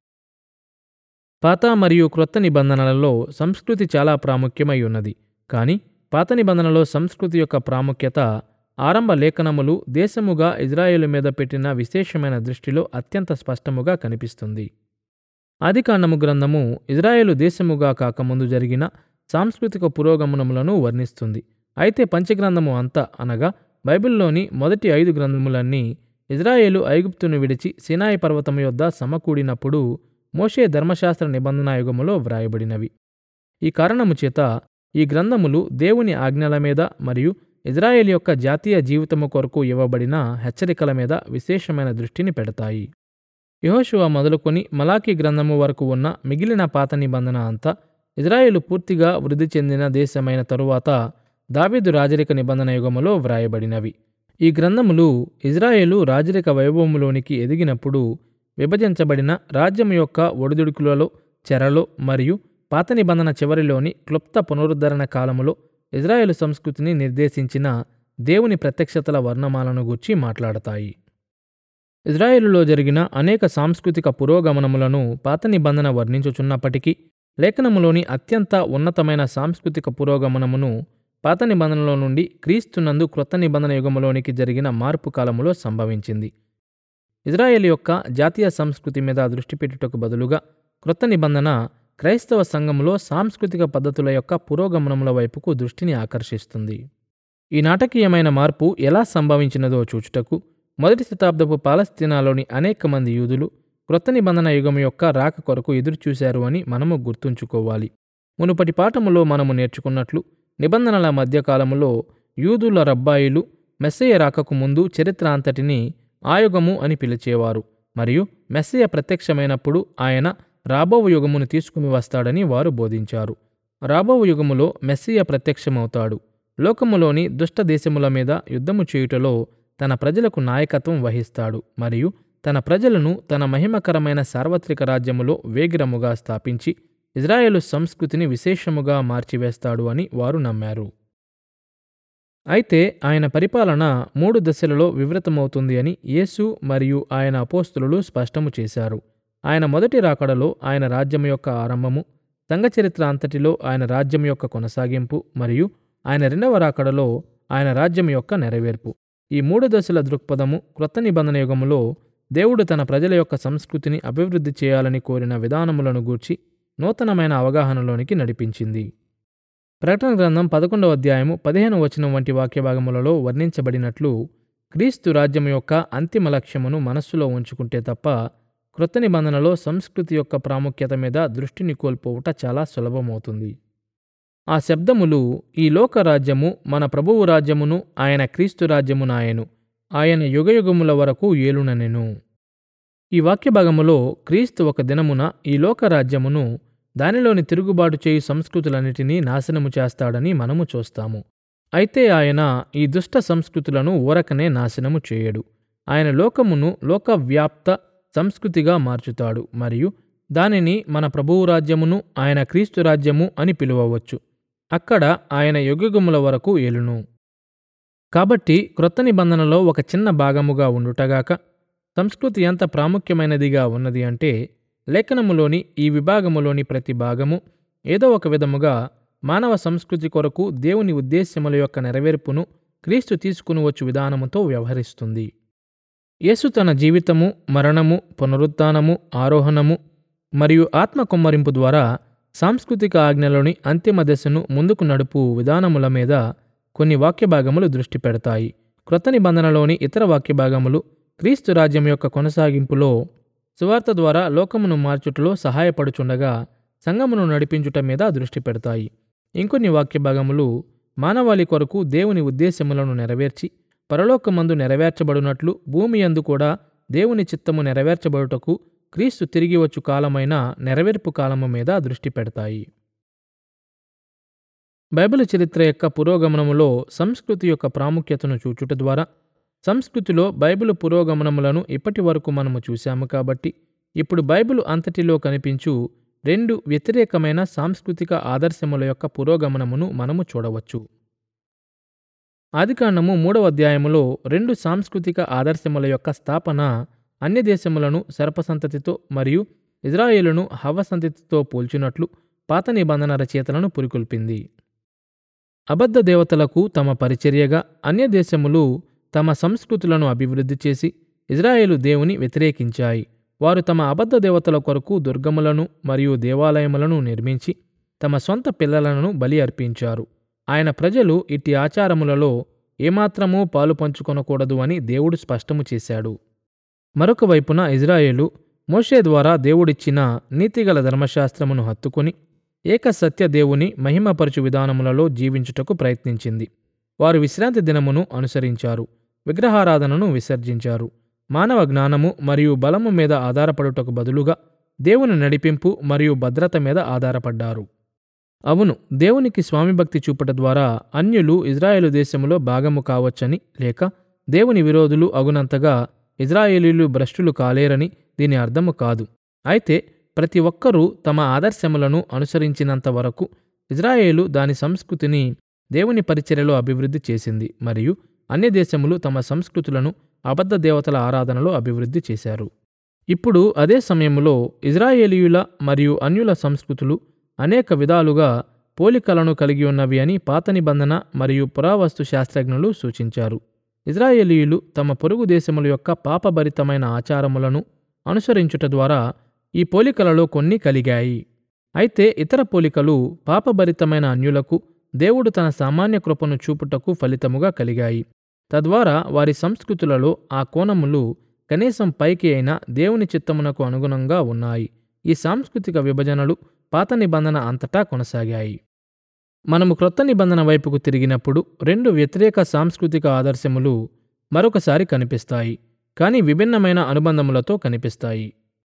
పాత మరియు క్రొత్త నిబంధనలలో సంస్కృతి చాలా ప్రాముఖ్యమై ఉన్నది కానీ పాత నిబంధనలో సంస్కృతి యొక్క ప్రాముఖ్యత ఆరంభ లేఖనములు దేశముగా ఇజ్రాయేలు మీద పెట్టిన విశేషమైన దృష్టిలో అత్యంత స్పష్టముగా కనిపిస్తుంది ఆదికాండము గ్రంథము ఇజ్రాయేలు దేశముగా కాకముందు జరిగిన సాంస్కృతిక పురోగమనములను వర్ణిస్తుంది అయితే పంచగ్రంథము అంతా అనగా బైబిల్లోని మొదటి ఐదు గ్రంథములన్నీ ఇజ్రాయేలు ఐగుప్తును విడిచి సినాయి పర్వతము యొద్ద సమకూడినప్పుడు మోషే ధర్మశాస్త్ర నిబంధన యుగములో వ్రాయబడినవి ఈ కారణము చేత ఈ గ్రంథములు దేవుని ఆజ్ఞల మీద మరియు ఇజ్రాయేల్ యొక్క జాతీయ జీవితము కొరకు ఇవ్వబడిన హెచ్చరికల మీద విశేషమైన దృష్టిని పెడతాయి యెహోషువ మొదలుకొని మలాకీ గ్రంథము వరకు ఉన్న మిగిలిన పాత నిబంధన అంతా ఇజ్రాయేలు పూర్తిగా వృద్ధి చెందిన దేశమైన తరువాత దావీదు రాజరిక నిబంధన యుగములో వ్రాయబడినవి ఈ గ్రంథములు ఇజ్రాయేలు రాజరిక వైభవములోనికి ఎదిగినప్పుడు విభజించబడిన రాజ్యం యొక్క ఒడిదుడుకులలో చెరలో మరియు పాత నిబంధన చివరిలోని క్లుప్త పునరుద్ధరణ కాలములో ఇజ్రాయేలు సంస్కృతిని నిర్దేశించిన దేవుని ప్రత్యక్షతల వర్ణమాలను గూర్చి మాట్లాడతాయి ఇజ్రాయేలులో జరిగిన అనేక సాంస్కృతిక పురోగమనములను పాత నిబంధన వర్ణించుచున్నప్పటికీ లేఖనములోని అత్యంత ఉన్నతమైన సాంస్కృతిక పురోగమనమును పాత నిబంధనలో నుండి క్రీస్తునందు క్రొత్త నిబంధన యుగములోనికి జరిగిన మార్పు కాలములో సంభవించింది ఇజ్రాయేల్ యొక్క జాతీయ సంస్కృతి మీద దృష్టి పెట్టుటకు బదులుగా క్రొత్త నిబంధన క్రైస్తవ సంఘములో సాంస్కృతిక పద్ధతుల యొక్క పురోగమనముల వైపుకు దృష్టిని ఆకర్షిస్తుంది ఈ నాటకీయమైన మార్పు ఎలా సంభవించినదో చూచుటకు మొదటి శతాబ్దపు పాలస్తీనాలోని అనేక మంది యూదులు క్రొత్త నిబంధన యుగం యొక్క రాక కొరకు ఎదురుచూశారు అని మనము గుర్తుంచుకోవాలి మునుపటి పాఠములో మనము నేర్చుకున్నట్లు నిబంధనల మధ్యకాలములో యూదుల రబ్బాయిలు మెస్సయ్య రాకకు ముందు చరిత్ర అంతటిని ఆయుగము అని పిలిచేవారు మరియు మెస్సయ్య ప్రత్యక్షమైనప్పుడు ఆయన రాబో యుగమును తీసుకుని వస్తాడని వారు బోధించారు రాబో యుగములో మెస్సియ ప్రత్యక్షమవుతాడు లోకములోని దుష్ట దేశముల మీద యుద్ధము చేయుటలో తన ప్రజలకు నాయకత్వం వహిస్తాడు మరియు తన ప్రజలను తన మహిమకరమైన సార్వత్రిక రాజ్యములో వేగిరముగా స్థాపించి ఇజ్రాయేలు సంస్కృతిని విశేషముగా మార్చివేస్తాడు అని వారు నమ్మారు అయితే ఆయన పరిపాలన మూడు దశలలో వివృతమవుతుంది అని యేసు మరియు ఆయన అపోస్తులు స్పష్టము చేశారు ఆయన మొదటి రాకడలో ఆయన రాజ్యం యొక్క ఆరంభము సంఘ చరిత్ర అంతటిలో ఆయన రాజ్యం యొక్క కొనసాగింపు మరియు ఆయన రెండవ రాకడలో ఆయన రాజ్యం యొక్క నెరవేర్పు ఈ మూడు దశల దృక్పథము క్రొత్త నిబంధన యుగములో దేవుడు తన ప్రజల యొక్క సంస్కృతిని అభివృద్ధి చేయాలని కోరిన విధానములను గూర్చి నూతనమైన అవగాహనలోనికి నడిపించింది ప్రకటన గ్రంథం పదకొండవ అధ్యాయము పదిహేను వచనం వంటి వాక్యభాగములలో వర్ణించబడినట్లు క్రీస్తు రాజ్యం యొక్క అంతిమ లక్ష్యమును మనస్సులో ఉంచుకుంటే తప్ప క్రొత్త నిబంధనలో సంస్కృతి యొక్క ప్రాముఖ్యత మీద దృష్టిని కోల్పోవుట చాలా సులభమవుతుంది ఆ శబ్దములు ఈ లోక రాజ్యము మన ప్రభువు రాజ్యమును ఆయన క్రీస్తు రాజ్యమునాయను ఆయన యుగయుగముల వరకు ఏలుననెను ఈ వాక్యభాగములో క్రీస్తు ఒక దినమున ఈ లోక రాజ్యమును దానిలోని తిరుగుబాటు చేయు సంస్కృతులన్నిటినీ నాశనము చేస్తాడని మనము చూస్తాము అయితే ఆయన ఈ దుష్ట సంస్కృతులను ఊరకనే నాశనము చేయడు ఆయన లోకమును లోకవ్యాప్త సంస్కృతిగా మార్చుతాడు మరియు దానిని మన ప్రభువు రాజ్యమును ఆయన క్రీస్తు రాజ్యము అని పిలువవచ్చు అక్కడ ఆయన యుగయుగముల వరకు ఏలును కాబట్టి క్రొత్త నిబంధనలో ఒక చిన్న భాగముగా ఉండుటగాక సంస్కృతి ఎంత ప్రాముఖ్యమైనదిగా ఉన్నది అంటే లేఖనములోని ఈ విభాగములోని ప్రతి భాగము ఏదో ఒక విధముగా మానవ సంస్కృతి కొరకు దేవుని ఉద్దేశ్యముల యొక్క నెరవేర్పును క్రీస్తు తీసుకుని వచ్చు విధానముతో వ్యవహరిస్తుంది యేసు తన జీవితము మరణము పునరుత్థానము ఆరోహణము మరియు ఆత్మ కుమ్మరింపు ద్వారా సాంస్కృతిక ఆజ్ఞలోని అంతిమ దశను ముందుకు నడుపు విధానముల మీద కొన్ని వాక్య భాగములు దృష్టి పెడతాయి క్రొత్త నిబంధనలోని ఇతర వాక్య భాగములు క్రీస్తు రాజ్యం యొక్క కొనసాగింపులో సువార్త ద్వారా లోకమును మార్చుటలో సహాయపడుచుండగా సంఘమును నడిపించుట మీద దృష్టి పెడతాయి ఇంకొన్ని వాక్య భాగములు మానవాళి కొరకు దేవుని ఉద్దేశములను నెరవేర్చి పరలోకమందు నెరవేర్చబడినట్లు భూమి యందు కూడా దేవుని చిత్తము నెరవేర్చబడుటకు క్రీస్తు తిరిగి వచ్చు కాలమైన నెరవేర్పు కాలము మీద దృష్టి పెడతాయి బైబిల్ చరిత్ర యొక్క పురోగమనములో సంస్కృతి యొక్క ప్రాముఖ్యతను చూచుట ద్వారా సంస్కృతిలో బైబిల్ పురోగమనములను ఇప్పటి వరకు మనము చూశాము కాబట్టి ఇప్పుడు బైబిల్ అంతటిలో కనిపించు రెండు వ్యతిరేకమైన సాంస్కృతిక ఆదర్శముల యొక్క పురోగమనమును మనము చూడవచ్చు ఆదికాండము మూడవ అధ్యాయములో రెండు సాంస్కృతిక ఆదర్శముల యొక్క స్థాపన అన్య దేశములను సర్పసంతతితో మరియు ఇజ్రాయేలును హవ్వ సంతతితో పోల్చినట్లు పాత నిబంధన రచయితలను పురికొల్పింది అబద్ధ దేవతలకు తమ పరిచర్యగా అన్య దేశములు తమ సంస్కృతులను అభివృద్ధి చేసి ఇజ్రాయేలు దేవుని వ్యతిరేకించాయి వారు తమ అబద్ధ దేవతల కొరకు దుర్గములను మరియు దేవాలయములను నిర్మించి తమ సొంత పిల్లలను బలి అర్పించారు ఆయన ప్రజలు ఇట్టి ఆచారములలో ఏమాత్రమూ పాలు పంచుకొనకూడదు అని దేవుడు స్పష్టము చేశాడు మరొక వైపున ఇజ్రాయేలు మోషే ద్వారా దేవుడిచ్చిన నీతిగల ధర్మశాస్త్రమును హత్తుకొని ఏక సత్య దేవుని మహిమపరచు విధానములలో జీవించుటకు ప్రయత్నించింది వారు విశ్రాంతి దినమును అనుసరించారు విగ్రహారాధనను విసర్జించారు మానవ జ్ఞానము మరియు బలము మీద ఆధారపడుటకు బదులుగా దేవుని నడిపింపు మరియు భద్రత మీద ఆధారపడ్డారు అవును దేవునికి స్వామిభక్తి చూపట ద్వారా అన్యులు ఇజ్రాయేలు దేశములో భాగము కావచ్చని లేక దేవుని విరోధులు అగునంతగా ఇజ్రాయేలీలు భ్రష్టులు కాలేరని దీని అర్థము కాదు అయితే ప్రతి ఒక్కరూ తమ ఆదర్శములను అనుసరించినంత వరకు ఇజ్రాయేలు దాని సంస్కృతిని దేవుని పరిచర్యలో అభివృద్ధి చేసింది మరియు అన్య దేశములు తమ సంస్కృతులను అబద్ధ దేవతల ఆరాధనలో అభివృద్ధి చేశారు ఇప్పుడు అదే సమయంలో ఇజ్రాయేలీయుల మరియు అన్యుల సంస్కృతులు అనేక విధాలుగా పోలికలను కలిగి ఉన్నవి అని పాత నిబంధన మరియు పురావస్తు శాస్త్రజ్ఞులు సూచించారు ఇజ్రాయేలీయులు తమ పొరుగు దేశముల యొక్క పాపభరితమైన ఆచారములను అనుసరించుట ద్వారా ఈ పోలికలలో కొన్ని కలిగాయి అయితే ఇతర పోలికలు పాపభరితమైన అన్యులకు దేవుడు తన సామాన్య కృపను చూపుటకు ఫలితముగా కలిగాయి తద్వారా వారి సంస్కృతులలో ఆ కోణములు కనీసం పైకి అయినా దేవుని చిత్తమునకు అనుగుణంగా ఉన్నాయి ఈ సాంస్కృతిక విభజనలు పాత నిబంధన అంతటా కొనసాగాయి మనము క్రొత్త నిబంధన వైపుకు తిరిగినప్పుడు రెండు వ్యతిరేక సాంస్కృతిక ఆదర్శములు మరొకసారి కనిపిస్తాయి కానీ విభిన్నమైన అనుబంధములతో కనిపిస్తాయి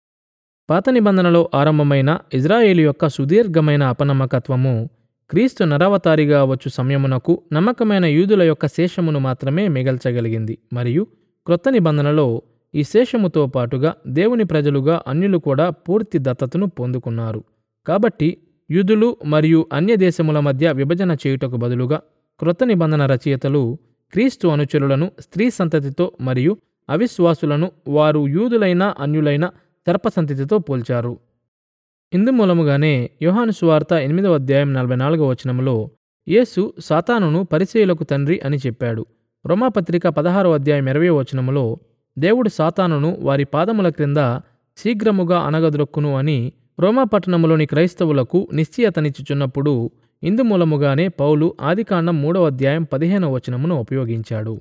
పాత నిబంధనలో ఆరంభమైన ఇజ్రాయేలు యొక్క సుదీర్ఘమైన అపనమ్మకత్వము క్రీస్తు నరవతారిగా వచ్చు సమయమునకు నమ్మకమైన యూదుల యొక్క శేషమును మాత్రమే మిగల్చగలిగింది మరియు క్రొత్త నిబంధనలో ఈ శేషముతో పాటుగా దేవుని ప్రజలుగా అన్యులు కూడా పూర్తి దత్తతను పొందుకున్నారు కాబట్టి యూదులు మరియు అన్య దేశముల మధ్య విభజన చేయుటకు బదులుగా క్రొత్త నిబంధన రచయితలు క్రీస్తు అనుచరులను స్త్రీ సంతతితో మరియు అవిశ్వాసులను వారు యూదులైన అన్యులైన సర్పసంతతితో పోల్చారు ఇందు మూలముగానే యోహాను సువార్త ఎనిమిదవ అధ్యాయం నలభై నాలుగవ వచనములో యేసు సాతానును పరిచయులకు తండ్రి అని చెప్పాడు రోమాపత్రిక పదహారవ అధ్యాయం ఇరవై వచనములో దేవుడు సాతానును వారి పాదముల క్రింద శీఘ్రముగా అనగదొక్కును అని రోమా పట్టణములోని క్రైస్తవులకు నిశ్చయతనిచ్చుచున్నప్పుడు ఇందు మూలముగానే పౌలు ఆదికాండం మూడవ అధ్యాయం పదిహేనవ వచనమును ఉపయోగించాడు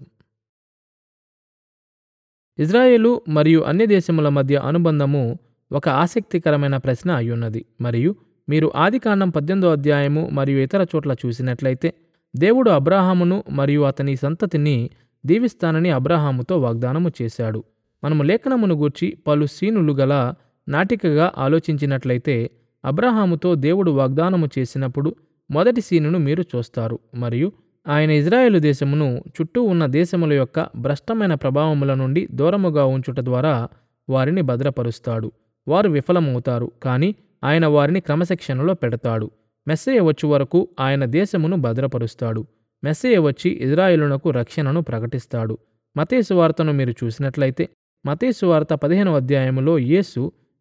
ఇజ్రాయేలు మరియు అన్య దేశముల మధ్య అనుబంధము ఒక ఆసక్తికరమైన ప్రశ్న అయ్యున్నది మరియు మీరు ఆదికాండం పద్దెనిమిదో అధ్యాయము మరియు ఇతర చోట్ల చూసినట్లయితే దేవుడు అబ్రాహామును మరియు అతని సంతతిని దీవిస్తానని అబ్రాహాముతో వాగ్దానము చేశాడు మనము లేఖనమును గూర్చి పలు సీనులు గల నాటికగా ఆలోచించినట్లయితే అబ్రహాముతో దేవుడు వాగ్దానము చేసినప్పుడు మొదటి సీనును మీరు చూస్తారు మరియు ఆయన ఇజ్రాయేలు దేశమును చుట్టూ ఉన్న దేశముల యొక్క భ్రష్టమైన ప్రభావముల నుండి దూరముగా ఉంచుట ద్వారా వారిని భద్రపరుస్తాడు వారు విఫలమవుతారు కానీ ఆయన వారిని క్రమశిక్షణలో పెడతాడు మెస్సయ్య వచ్చు వరకు ఆయన దేశమును భద్రపరుస్తాడు మెస్సయ్య వచ్చి ఇజ్రాయేలునకు రక్షణను ప్రకటిస్తాడు మతేసు వార్తను మీరు చూసినట్లయితే మతేసు వార్త పదిహేనవ అధ్యాయములో యేసు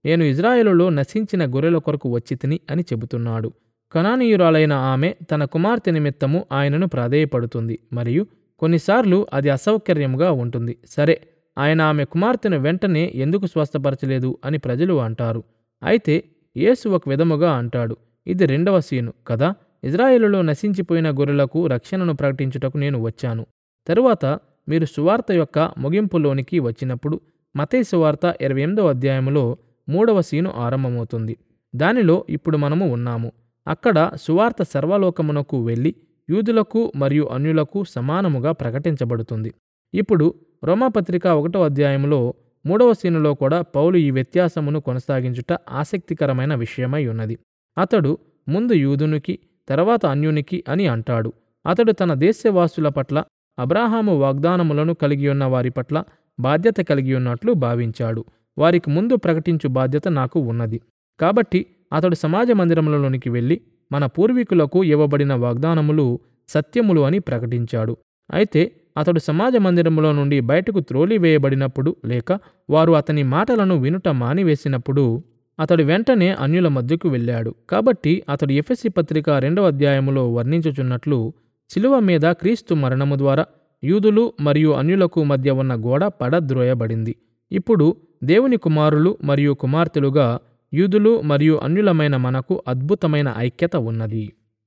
నేను ఇజ్రాయేలులో నశించిన గొర్రెల కొరకు వచ్చితిని అని చెబుతున్నాడు కనానీయురాలైన ఆమె తన కుమార్తె నిమిత్తము ఆయనను ప్రాధేయపడుతుంది మరియు కొన్నిసార్లు అది అసౌకర్యంగా ఉంటుంది సరే ఆయన ఆమె కుమార్తెను వెంటనే ఎందుకు స్వస్థపరచలేదు అని ప్రజలు అంటారు అయితే యేసు ఒక విధముగా అంటాడు ఇది రెండవ సీను కదా ఇజ్రాయేలులో నశించిపోయిన గొర్రెలకు రక్షణను ప్రకటించుటకు నేను వచ్చాను తరువాత మీరు సువార్త యొక్క ముగింపులోనికి వచ్చినప్పుడు మతేసు సువార్త ఇరవై ఎనిమిదవ అధ్యాయంలో మూడవ సీను ఆరంభమవుతుంది దానిలో ఇప్పుడు మనము ఉన్నాము అక్కడ సువార్త సర్వలోకమునకు వెళ్ళి యూదులకు మరియు అన్యులకు సమానముగా ప్రకటించబడుతుంది ఇప్పుడు రోమాపత్రిక ఒకటో అధ్యాయంలో మూడవ సీనులో కూడా పౌలు ఈ వ్యత్యాసమును కొనసాగించుట ఆసక్తికరమైన విషయమై ఉన్నది అతడు ముందు యూదునికి తర్వాత అన్యునికి అని అంటాడు అతడు తన దేశవాసుల పట్ల అబ్రాహాము వాగ్దానములను కలిగి ఉన్న వారి పట్ల బాధ్యత కలిగి ఉన్నట్లు భావించాడు వారికి ముందు ప్రకటించు బాధ్యత నాకు ఉన్నది కాబట్టి అతడు సమాజ మందిరములలోనికి వెళ్ళి మన పూర్వీకులకు ఇవ్వబడిన వాగ్దానములు సత్యములు అని ప్రకటించాడు అయితే అతడు సమాజ మందిరములో నుండి బయటకు త్రోలివేయబడినప్పుడు లేక వారు అతని మాటలను వినుట మానివేసినప్పుడు అతడు వెంటనే అన్యుల మధ్యకు వెళ్ళాడు కాబట్టి అతడు ఎఫెసి పత్రిక రెండవ అధ్యాయములో వర్ణించుచున్నట్లు శిలువ మీద క్రీస్తు మరణము ద్వారా యూదులు మరియు అన్యులకు మధ్య ఉన్న గోడ పడద్రోయబడింది ఇప్పుడు దేవుని కుమారులు మరియు కుమార్తెలుగా యూదులు మరియు అన్యులమైన మనకు అద్భుతమైన ఐక్యత ఉన్నది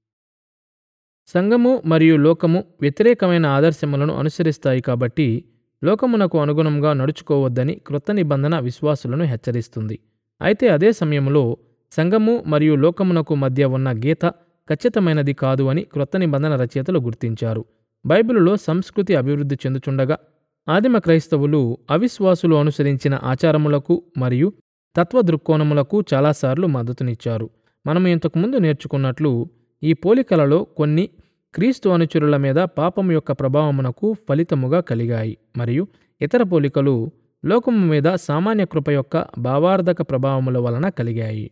సంఘము మరియు లోకము వ్యతిరేకమైన ఆదర్శములను అనుసరిస్తాయి కాబట్టి లోకమునకు అనుగుణంగా నడుచుకోవద్దని క్రొత్త నిబంధన విశ్వాసులను హెచ్చరిస్తుంది అయితే అదే సమయంలో సంఘము మరియు లోకమునకు మధ్య ఉన్న గీత ఖచ్చితమైనది కాదు అని క్రొత్త నిబంధన రచయితలు గుర్తించారు బైబిలులో సంస్కృతి అభివృద్ధి చెందుచుండగా ఆదిమ క్రైస్తవులు అవిశ్వాసులు అనుసరించిన ఆచారములకు మరియు తత్వ దృక్కోణములకు చాలాసార్లు మద్దతునిచ్చారు మనము ఇంతకుముందు నేర్చుకున్నట్లు ఈ పోలికలలో కొన్ని క్రీస్తు అనుచరుల మీద పాపం యొక్క ప్రభావమునకు ఫలితముగా కలిగాయి మరియు ఇతర పోలికలు లోకము మీద సామాన్య కృప యొక్క భావార్థక ప్రభావముల వలన కలిగాయి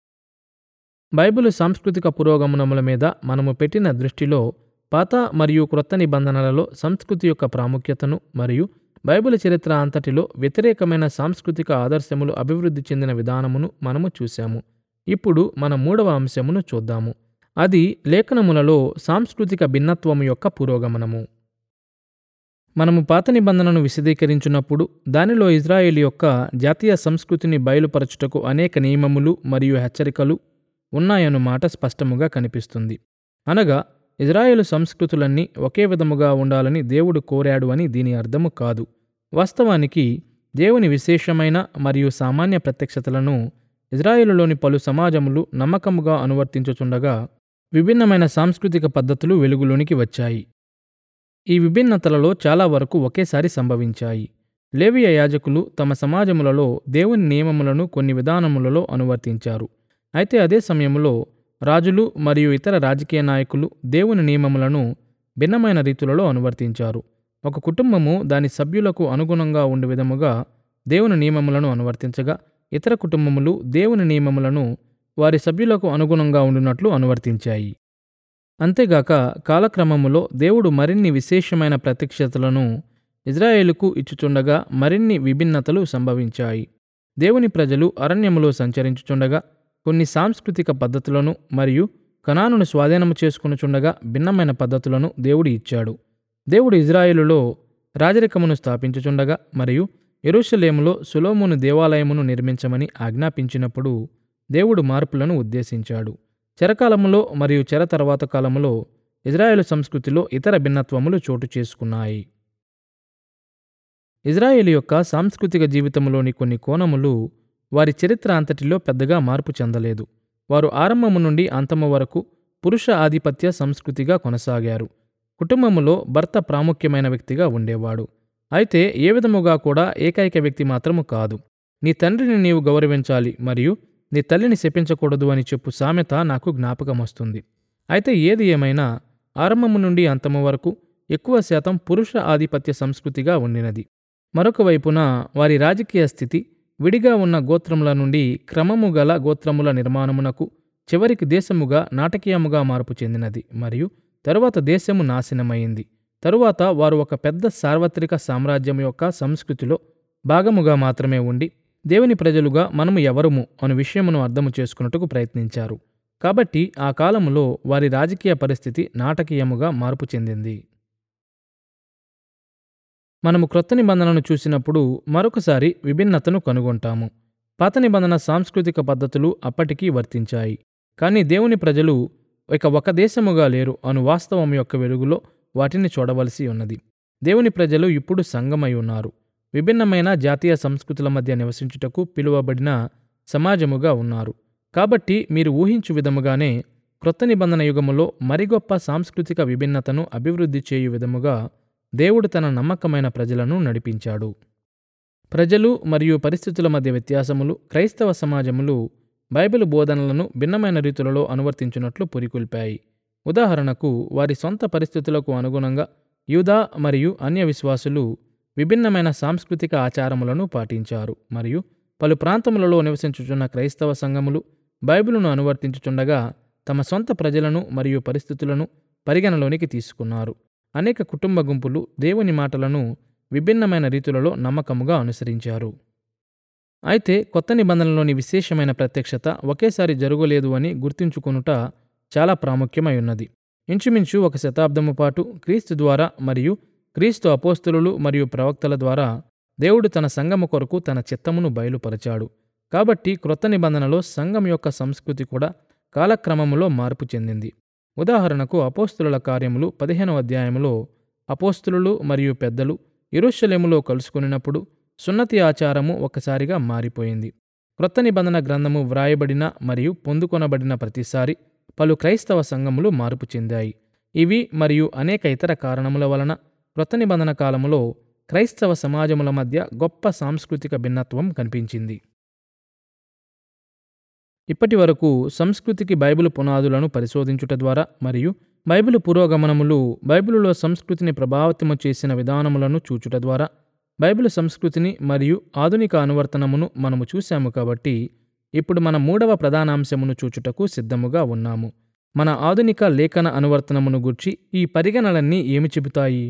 బైబిలు సాంస్కృతిక పురోగమనముల మీద మనము పెట్టిన దృష్టిలో పాత మరియు క్రొత్త నిబంధనలలో సంస్కృతి యొక్క ప్రాముఖ్యతను మరియు బైబిల్ చరిత్ర అంతటిలో వ్యతిరేకమైన సాంస్కృతిక ఆదర్శములు అభివృద్ధి చెందిన విధానమును మనము చూశాము ఇప్పుడు మన మూడవ అంశమును చూద్దాము అది లేఖనములలో సాంస్కృతిక భిన్నత్వము యొక్క పురోగమనము మనము పాత నిబంధనను విశదీకరించినప్పుడు దానిలో ఇజ్రాయేల్ యొక్క జాతీయ సంస్కృతిని బయలుపరచుటకు అనేక నియమములు మరియు హెచ్చరికలు ఉన్నాయన్నమాట స్పష్టముగా కనిపిస్తుంది అనగా ఇజ్రాయేలు సంస్కృతులన్నీ ఒకే విధముగా ఉండాలని దేవుడు కోరాడు అని దీని అర్థము కాదు వాస్తవానికి దేవుని విశేషమైన మరియు సామాన్య ప్రత్యక్షతలను ఇజ్రాయేలులోని పలు సమాజములు నమ్మకముగా అనువర్తించుచుండగా విభిన్నమైన సాంస్కృతిక పద్ధతులు వెలుగులోనికి వచ్చాయి ఈ విభిన్నతలలో చాలా వరకు ఒకేసారి సంభవించాయి లేవియ యాజకులు తమ సమాజములలో దేవుని నియమములను కొన్ని విధానములలో అనువర్తించారు అయితే అదే సమయంలో రాజులు మరియు ఇతర రాజకీయ నాయకులు దేవుని నియమములను భిన్నమైన రీతులలో అనువర్తించారు ఒక కుటుంబము దాని సభ్యులకు అనుగుణంగా ఉండే విధముగా దేవుని నియమములను అనువర్తించగా ఇతర కుటుంబములు దేవుని నియమములను వారి సభ్యులకు అనుగుణంగా ఉండునట్లు అనువర్తించాయి అంతేగాక కాలక్రమములో దేవుడు మరిన్ని విశేషమైన ప్రత్యక్షతలను ఇజ్రాయేలుకు ఇచ్చుచుండగా మరిన్ని విభిన్నతలు సంభవించాయి దేవుని ప్రజలు అరణ్యములో సంచరించుచుండగా కొన్ని సాంస్కృతిక పద్ధతులను మరియు కణానును స్వాధీనము చేసుకునుచుండగా భిన్నమైన పద్ధతులను దేవుడు ఇచ్చాడు దేవుడు ఇజ్రాయేలులో రాజరికమును స్థాపించుచుండగా మరియు ఎరుషలేములో సులోమును దేవాలయమును నిర్మించమని ఆజ్ఞాపించినప్పుడు దేవుడు మార్పులను ఉద్దేశించాడు చెరకాలములో మరియు చెర తర్వాత కాలములో ఇజ్రాయేలు సంస్కృతిలో ఇతర భిన్నత్వములు చోటు చేసుకున్నాయి ఇజ్రాయేలు యొక్క సాంస్కృతిక జీవితంలోని కొన్ని కోణములు వారి చరిత్ర అంతటిలో పెద్దగా మార్పు చెందలేదు వారు ఆరంభము నుండి అంతము వరకు పురుష ఆధిపత్య సంస్కృతిగా కొనసాగారు కుటుంబములో భర్త ప్రాముఖ్యమైన వ్యక్తిగా ఉండేవాడు అయితే ఏ విధముగా కూడా ఏకైక వ్యక్తి మాత్రము కాదు నీ తండ్రిని నీవు గౌరవించాలి మరియు నీ తల్లిని శపించకూడదు అని చెప్పు సామెత నాకు జ్ఞాపకం వస్తుంది అయితే ఏది ఏమైనా ఆరంభము నుండి అంతము వరకు ఎక్కువ శాతం పురుష ఆధిపత్య సంస్కృతిగా ఉండినది మరొక వైపున వారి రాజకీయ స్థితి విడిగా ఉన్న గోత్రముల నుండి క్రమము గల గోత్రముల నిర్మాణమునకు చివరికి దేశముగా నాటకీయముగా మార్పు చెందినది మరియు తరువాత దేశము నాశనమైంది తరువాత వారు ఒక పెద్ద సార్వత్రిక సామ్రాజ్యం యొక్క సంస్కృతిలో భాగముగా మాత్రమే ఉండి దేవుని ప్రజలుగా మనము ఎవరము అను విషయమును అర్థము చేసుకున్నట్టుకు ప్రయత్నించారు కాబట్టి ఆ కాలములో వారి రాజకీయ పరిస్థితి నాటకీయముగా మార్పు చెందింది మనము క్రొత్త నిబంధనను చూసినప్పుడు మరొకసారి విభిన్నతను కనుగొంటాము పాత నిబంధన సాంస్కృతిక పద్ధతులు అప్పటికీ వర్తించాయి కానీ దేవుని ప్రజలు ఇక ఒక దేశముగా లేరు అను వాస్తవం యొక్క వెలుగులో వాటిని చూడవలసి ఉన్నది దేవుని ప్రజలు ఇప్పుడు సంఘమై ఉన్నారు విభిన్నమైన జాతీయ సంస్కృతుల మధ్య నివసించుటకు పిలువబడిన సమాజముగా ఉన్నారు కాబట్టి మీరు ఊహించు విధముగానే క్రొత్త నిబంధన యుగములో మరి గొప్ప సాంస్కృతిక విభిన్నతను అభివృద్ధి చేయు విధముగా దేవుడు తన నమ్మకమైన ప్రజలను నడిపించాడు ప్రజలు మరియు పరిస్థితుల మధ్య వ్యత్యాసములు క్రైస్తవ సమాజములు బైబిల్ బోధనలను భిన్నమైన రీతులలో అనువర్తించినట్లు పురికొల్పాయి ఉదాహరణకు వారి సొంత పరిస్థితులకు అనుగుణంగా యూదా మరియు అన్య విశ్వాసులు విభిన్నమైన సాంస్కృతిక ఆచారములను పాటించారు మరియు పలు ప్రాంతములలో నివసించుచున్న క్రైస్తవ సంఘములు బైబిలును అనువర్తించుచుండగా తమ సొంత ప్రజలను మరియు పరిస్థితులను పరిగణలోనికి తీసుకున్నారు అనేక కుటుంబ గుంపులు దేవుని మాటలను విభిన్నమైన రీతులలో నమ్మకముగా అనుసరించారు అయితే కొత్త నిబంధనలోని విశేషమైన ప్రత్యక్షత ఒకేసారి జరగలేదు అని గుర్తుంచుకొనుట చాలా ప్రాముఖ్యమై ఉన్నది ఇంచుమించు ఒక శతాబ్దము పాటు క్రీస్తు ద్వారా మరియు క్రీస్తు అపోస్తులు మరియు ప్రవక్తల ద్వారా దేవుడు తన సంఘము కొరకు తన చిత్తమును బయలుపరచాడు కాబట్టి క్రొత్త నిబంధనలో సంఘం యొక్క సంస్కృతి కూడా కాలక్రమములో మార్పు చెందింది ఉదాహరణకు అపోస్తుల కార్యములు పదిహేనవ అధ్యాయములో అపోస్తులు మరియు పెద్దలు ఇరుషలేములో కలుసుకున్నప్పుడు సున్నతి ఆచారము ఒకసారిగా మారిపోయింది క్రొత్త నిబంధన గ్రంథము వ్రాయబడిన మరియు పొందుకొనబడిన ప్రతిసారి పలు క్రైస్తవ సంఘములు మార్పు చెందాయి ఇవి మరియు అనేక ఇతర కారణముల వలన క్రొత్త నిబంధన కాలములో క్రైస్తవ సమాజముల మధ్య గొప్ప సాంస్కృతిక భిన్నత్వం కనిపించింది ఇప్పటి వరకు సంస్కృతికి బైబిల్ పునాదులను పరిశోధించుట ద్వారా మరియు బైబిల్ పురోగమనములు బైబిలులో సంస్కృతిని ప్రభావితము చేసిన విధానములను చూచుట ద్వారా బైబిల్ సంస్కృతిని మరియు ఆధునిక అనువర్తనమును మనము చూశాము కాబట్టి ఇప్పుడు మన మూడవ ప్రధానాంశమును చూచుటకు సిద్ధముగా ఉన్నాము మన ఆధునిక లేఖన అనువర్తనమును గుర్చి ఈ పరిగణలన్నీ ఏమి చెబుతాయి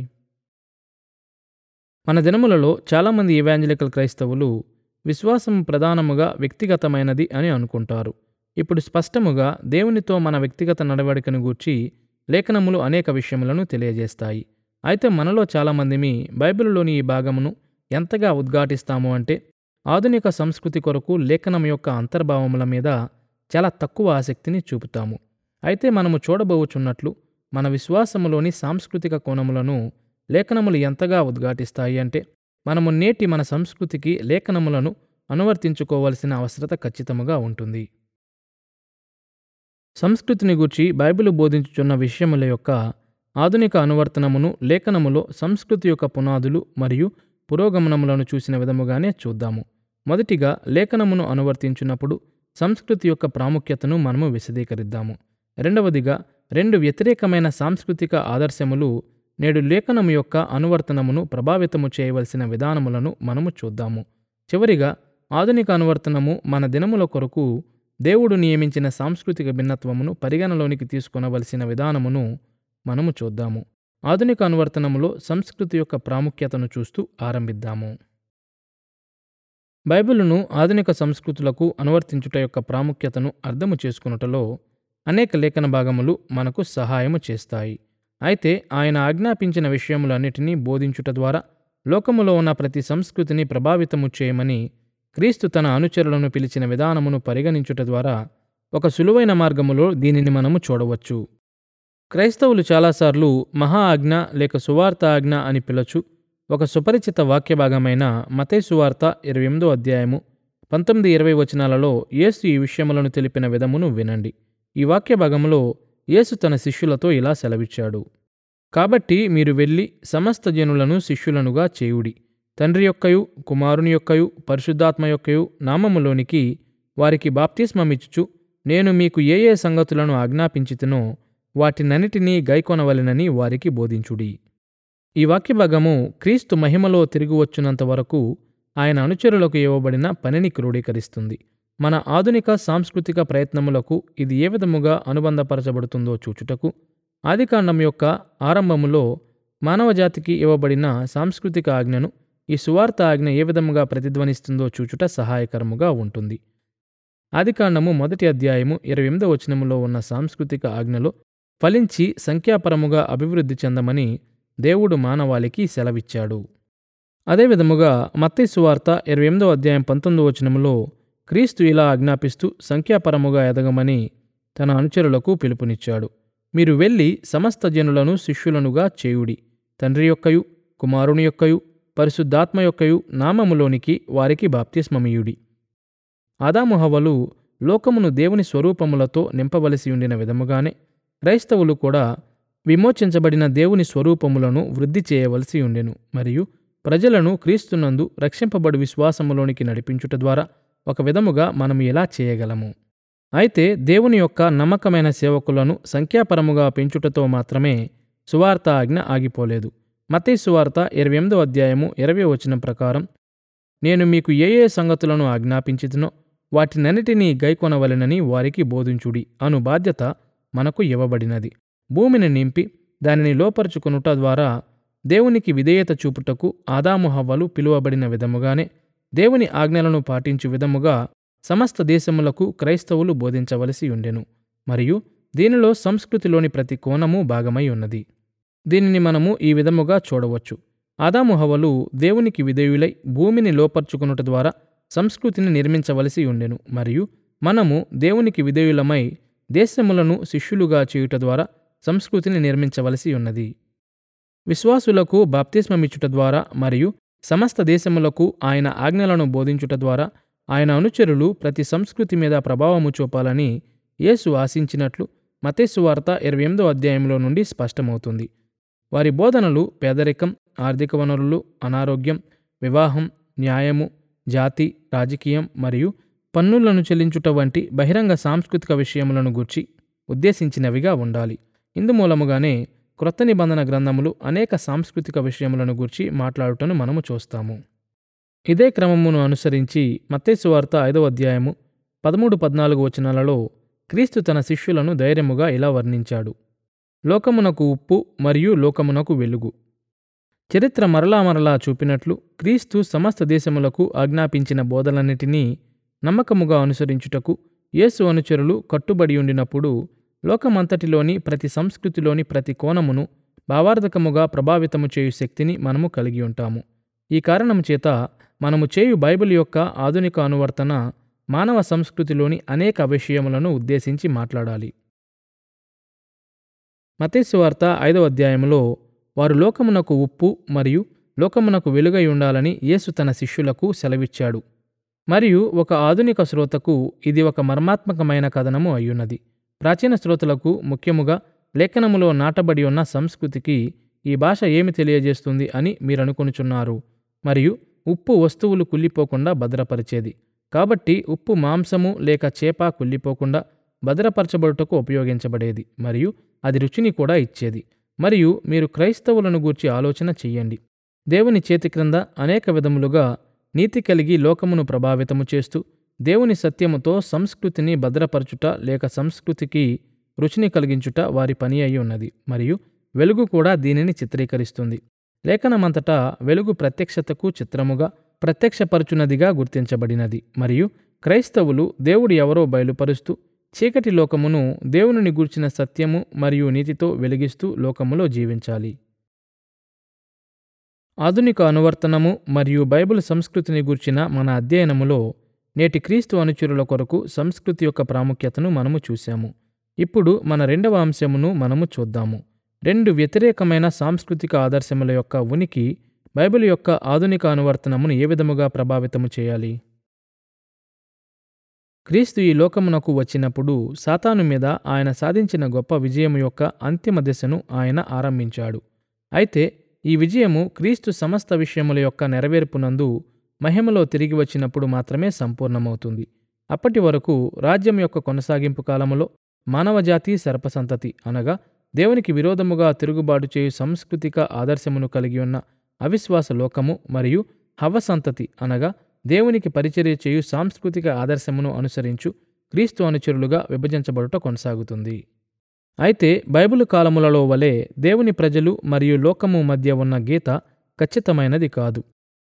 మన దినములలో చాలామంది ఇవాంజలికల్ క్రైస్తవులు విశ్వాసం ప్రధానముగా వ్యక్తిగతమైనది అని అనుకుంటారు ఇప్పుడు స్పష్టముగా దేవునితో మన వ్యక్తిగత నడవడికను గూర్చి లేఖనములు అనేక విషయములను తెలియజేస్తాయి అయితే మనలో చాలామందిమి బైబిలులోని ఈ భాగమును ఎంతగా ఉద్ఘాటిస్తాము అంటే ఆధునిక సంస్కృతి కొరకు లేఖనం యొక్క అంతర్భావముల మీద చాలా తక్కువ ఆసక్తిని చూపుతాము అయితే మనము చూడబోచున్నట్లు మన విశ్వాసములోని సాంస్కృతిక కోణములను లేఖనములు ఎంతగా ఉద్ఘాటిస్తాయి అంటే మనము నేటి మన సంస్కృతికి లేఖనములను అనువర్తించుకోవలసిన అవసరత ఖచ్చితముగా ఉంటుంది సంస్కృతిని గూర్చి బైబిలు బోధించుచున్న విషయముల యొక్క ఆధునిక అనువర్తనమును లేఖనములో సంస్కృతి యొక్క పునాదులు మరియు పురోగమనములను చూసిన విధముగానే చూద్దాము మొదటిగా లేఖనమును అనువర్తించినప్పుడు సంస్కృతి యొక్క ప్రాముఖ్యతను మనము విశదీకరిద్దాము రెండవదిగా రెండు వ్యతిరేకమైన సాంస్కృతిక ఆదర్శములు నేడు లేఖనము యొక్క అనువర్తనమును ప్రభావితము చేయవలసిన విధానములను మనము చూద్దాము చివరిగా ఆధునిక అనువర్తనము మన దినముల కొరకు దేవుడు నియమించిన సాంస్కృతిక భిన్నత్వమును పరిగణలోనికి తీసుకొనవలసిన విధానమును మనము చూద్దాము ఆధునిక అనువర్తనములో సంస్కృతి యొక్క ప్రాముఖ్యతను చూస్తూ ఆరంభిద్దాము బైబిలును ఆధునిక సంస్కృతులకు అనువర్తించుట యొక్క ప్రాముఖ్యతను అర్థము చేసుకున్నటలో అనేక లేఖన భాగములు మనకు సహాయము చేస్తాయి అయితే ఆయన ఆజ్ఞాపించిన విషయములన్నిటినీ బోధించుట ద్వారా లోకములో ఉన్న ప్రతి సంస్కృతిని ప్రభావితము చేయమని క్రీస్తు తన అనుచరులను పిలిచిన విధానమును పరిగణించుట ద్వారా ఒక సులువైన మార్గములో దీనిని మనము చూడవచ్చు క్రైస్తవులు చాలాసార్లు మహా ఆజ్ఞ లేక సువార్త ఆజ్ఞ అని పిలచు ఒక సుపరిచిత వాక్య భాగమైన మతై సువార్త ఇరవై ఎనిమిదో అధ్యాయము పంతొమ్మిది ఇరవై వచనాలలో యేసు ఈ విషయములను తెలిపిన విధమును వినండి ఈ వాక్య భాగములో యేసు తన శిష్యులతో ఇలా సెలవిచ్చాడు కాబట్టి మీరు వెళ్ళి సమస్త జనులను శిష్యులనుగా చేయుడి తండ్రి యొక్కయు కుమారుని యొక్కయు పరిశుద్ధాత్మ యొక్కయు నామములోనికి వారికి బాప్తిస్మమిచ్చుచు నేను మీకు ఏ ఏ సంగతులను ఆజ్ఞాపించితినో వాటినన్నిటినీ గైకొనవలెనని వారికి బోధించుడి ఈ వాక్య భాగము క్రీస్తు మహిమలో తిరిగి వచ్చినంత వరకు ఆయన అనుచరులకు ఇవ్వబడిన పనిని క్రోడీకరిస్తుంది మన ఆధునిక సాంస్కృతిక ప్రయత్నములకు ఇది ఏ విధముగా అనుబంధపరచబడుతుందో చూచుటకు ఆదికాండం యొక్క ఆరంభములో మానవజాతికి ఇవ్వబడిన సాంస్కృతిక ఆజ్ఞను ఈ సువార్త ఆజ్ఞ ఏ విధముగా ప్రతిధ్వనిస్తుందో చూచుట సహాయకరముగా ఉంటుంది ఆదికాండము మొదటి అధ్యాయము ఇరవై ఎనిమిదో వచనములో ఉన్న సాంస్కృతిక ఆజ్ఞలో ఫలించి సంఖ్యాపరముగా అభివృద్ధి చెందమని దేవుడు మానవాళికి సెలవిచ్చాడు అదేవిధముగా మత్తయి సువార్త ఇరవై ఎనిమిదో అధ్యాయం పంతొమ్మిదో వచనములో క్రీస్తు ఇలా ఆజ్ఞాపిస్తూ సంఖ్యాపరముగా ఎదగమని తన అనుచరులకు పిలుపునిచ్చాడు మీరు వెళ్ళి సమస్త జనులను శిష్యులనుగా చేయుడి తండ్రి యొక్కయు కుమారుని యొక్కయు పరిశుద్ధాత్మ యొక్కయు నామములోనికి వారికి బాప్తిస్మమియుడి ఆదాము హవ్వలు లోకమును దేవుని స్వరూపములతో నింపవలసి ఉండిన విధముగానే క్రైస్తవులు కూడా విమోచించబడిన దేవుని స్వరూపములను వృద్ధి చేయవలసి ఉండెను మరియు ప్రజలను క్రీస్తునందు రక్షింపబడి విశ్వాసములోనికి నడిపించుట ద్వారా ఒక విధముగా మనం ఇలా చేయగలము అయితే దేవుని యొక్క నమ్మకమైన సేవకులను సంఖ్యాపరముగా పెంచుటతో మాత్రమే సువార్త ఆజ్ఞ ఆగిపోలేదు మతీ సువార్త ఇరవై ఎనిమిదో అధ్యాయము ఇరవై వచనం ప్రకారం నేను మీకు ఏ ఏ సంగతులను ఆజ్ఞాపించితునో వాటినన్నిటినీ గైకొనవలెనని వారికి బోధించుడి అను బాధ్యత మనకు ఇవ్వబడినది భూమిని నింపి దానిని లోపరుచుకొనుట ద్వారా దేవునికి విధేయత చూపుటకు ఆదాము హవ్వలు పిలువబడిన విధముగానే దేవుని ఆజ్ఞలను పాటించు విధముగా సమస్త దేశములకు క్రైస్తవులు బోధించవలసి ఉండెను మరియు దీనిలో సంస్కృతిలోని ప్రతి కోణము భాగమై ఉన్నది దీనిని మనము ఈ విధముగా చూడవచ్చు ఆదాము హవలు దేవునికి విధేయులై భూమిని లోపర్చుకునుట ద్వారా సంస్కృతిని నిర్మించవలసి ఉండెను మరియు మనము దేవునికి విధేయులమై దేశములను శిష్యులుగా చేయుట ద్వారా సంస్కృతిని నిర్మించవలసి ఉన్నది విశ్వాసులకు బాప్తిస్మమిచ్చుట ద్వారా మరియు సమస్త దేశములకు ఆయన ఆజ్ఞలను బోధించుట ద్వారా ఆయన అనుచరులు ప్రతి సంస్కృతి మీద ప్రభావము చూపాలని యేసు ఆశించినట్లు మతేసు వార్త ఇరవై ఎనిమిదో అధ్యాయంలో నుండి స్పష్టమవుతుంది వారి బోధనలు పేదరికం ఆర్థిక వనరులు అనారోగ్యం వివాహం న్యాయము జాతి రాజకీయం మరియు పన్నులను చెల్లించుట వంటి బహిరంగ సాంస్కృతిక విషయములను గూర్చి ఉద్దేశించినవిగా ఉండాలి ఇందుమూలముగానే క్రొత్త నిబంధన గ్రంథములు అనేక సాంస్కృతిక విషయములను గూర్చి మాట్లాడుటను మనము చూస్తాము ఇదే క్రమమును అనుసరించి మత్తేసు వార్త ఐదవ అధ్యాయము పదమూడు పద్నాలుగు వచనాలలో క్రీస్తు తన శిష్యులను ధైర్యముగా ఇలా వర్ణించాడు లోకమునకు ఉప్పు మరియు లోకమునకు వెలుగు చరిత్ర మరలా మరలా చూపినట్లు క్రీస్తు సమస్త దేశములకు ఆజ్ఞాపించిన బోధలన్నిటినీ నమ్మకముగా అనుసరించుటకు యేసు అనుచరులు కట్టుబడి ఉండినప్పుడు లోకమంతటిలోని ప్రతి సంస్కృతిలోని ప్రతి కోణమును భావార్థకముగా ప్రభావితము చేయు శక్తిని మనము కలిగి ఉంటాము ఈ కారణము చేత మనము చేయు బైబిల్ యొక్క ఆధునిక అనువర్తన మానవ సంస్కృతిలోని అనేక విషయములను ఉద్దేశించి మాట్లాడాలి మతేసు వార్త ఐదవ అధ్యాయంలో వారు లోకమునకు ఉప్పు మరియు లోకమునకు వెలుగై ఉండాలని యేసు తన శిష్యులకు సెలవిచ్చాడు మరియు ఒక ఆధునిక శ్రోతకు ఇది ఒక మర్మాత్మకమైన కథనము అయ్యున్నది ప్రాచీన శ్రోతలకు ముఖ్యముగా లేఖనములో నాటబడి ఉన్న సంస్కృతికి ఈ భాష ఏమి తెలియజేస్తుంది అని మీరనుకొనుచున్నారు మరియు ఉప్పు వస్తువులు కుళ్ళిపోకుండా భద్రపరిచేది కాబట్టి ఉప్పు మాంసము లేక చేప కుళ్ళిపోకుండా భద్రపరచబడుటకు ఉపయోగించబడేది మరియు అది రుచిని కూడా ఇచ్చేది మరియు మీరు క్రైస్తవులను గూర్చి ఆలోచన చెయ్యండి దేవుని చేతి క్రింద అనేక విధములుగా నీతి కలిగి లోకమును ప్రభావితము చేస్తూ దేవుని సత్యముతో సంస్కృతిని భద్రపరచుట లేక సంస్కృతికి రుచిని కలిగించుట వారి పని అయి ఉన్నది మరియు వెలుగు కూడా దీనిని చిత్రీకరిస్తుంది లేఖనమంతటా వెలుగు ప్రత్యక్షతకు చిత్రముగా ప్రత్యక్షపరచునదిగా గుర్తించబడినది మరియు క్రైస్తవులు దేవుడు ఎవరో బయలుపరుస్తూ చీకటి లోకమును దేవునిని గూర్చిన సత్యము మరియు నీతితో వెలిగిస్తూ లోకములో జీవించాలి ఆధునిక అనువర్తనము మరియు బైబిల్ సంస్కృతిని గూర్చిన మన అధ్యయనములో నేటి క్రీస్తు అనుచరుల కొరకు సంస్కృతి యొక్క ప్రాముఖ్యతను మనము చూశాము ఇప్పుడు మన రెండవ అంశమును మనము చూద్దాము రెండు వ్యతిరేకమైన సాంస్కృతిక ఆదర్శముల యొక్క ఉనికి బైబిల్ యొక్క ఆధునిక అనువర్తనమును ఏ విధముగా ప్రభావితము చేయాలి క్రీస్తు ఈ లోకమునకు వచ్చినప్పుడు సాతాను మీద ఆయన సాధించిన గొప్ప విజయము యొక్క అంతిమ దశను ఆయన ఆరంభించాడు అయితే ఈ విజయము క్రీస్తు సమస్త విషయముల యొక్క నెరవేర్పునందు మహిమలో తిరిగి వచ్చినప్పుడు మాత్రమే సంపూర్ణమవుతుంది అప్పటి వరకు రాజ్యం యొక్క కొనసాగింపు కాలములో మానవజాతి సర్పసంతతి అనగా దేవునికి విరోధముగా తిరుగుబాటు చేయు సాంస్కృతిక ఆదర్శమును కలిగి ఉన్న అవిశ్వాస లోకము మరియు హవ సంతతి అనగా దేవునికి పరిచర్య చేయు సాంస్కృతిక ఆదర్శమును అనుసరించు క్రీస్తు అనుచరులుగా విభజించబడుట కొనసాగుతుంది అయితే బైబిల్ కాలములలో వలె దేవుని ప్రజలు మరియు లోకము మధ్య ఉన్న గీత ఖచ్చితమైనది కాదు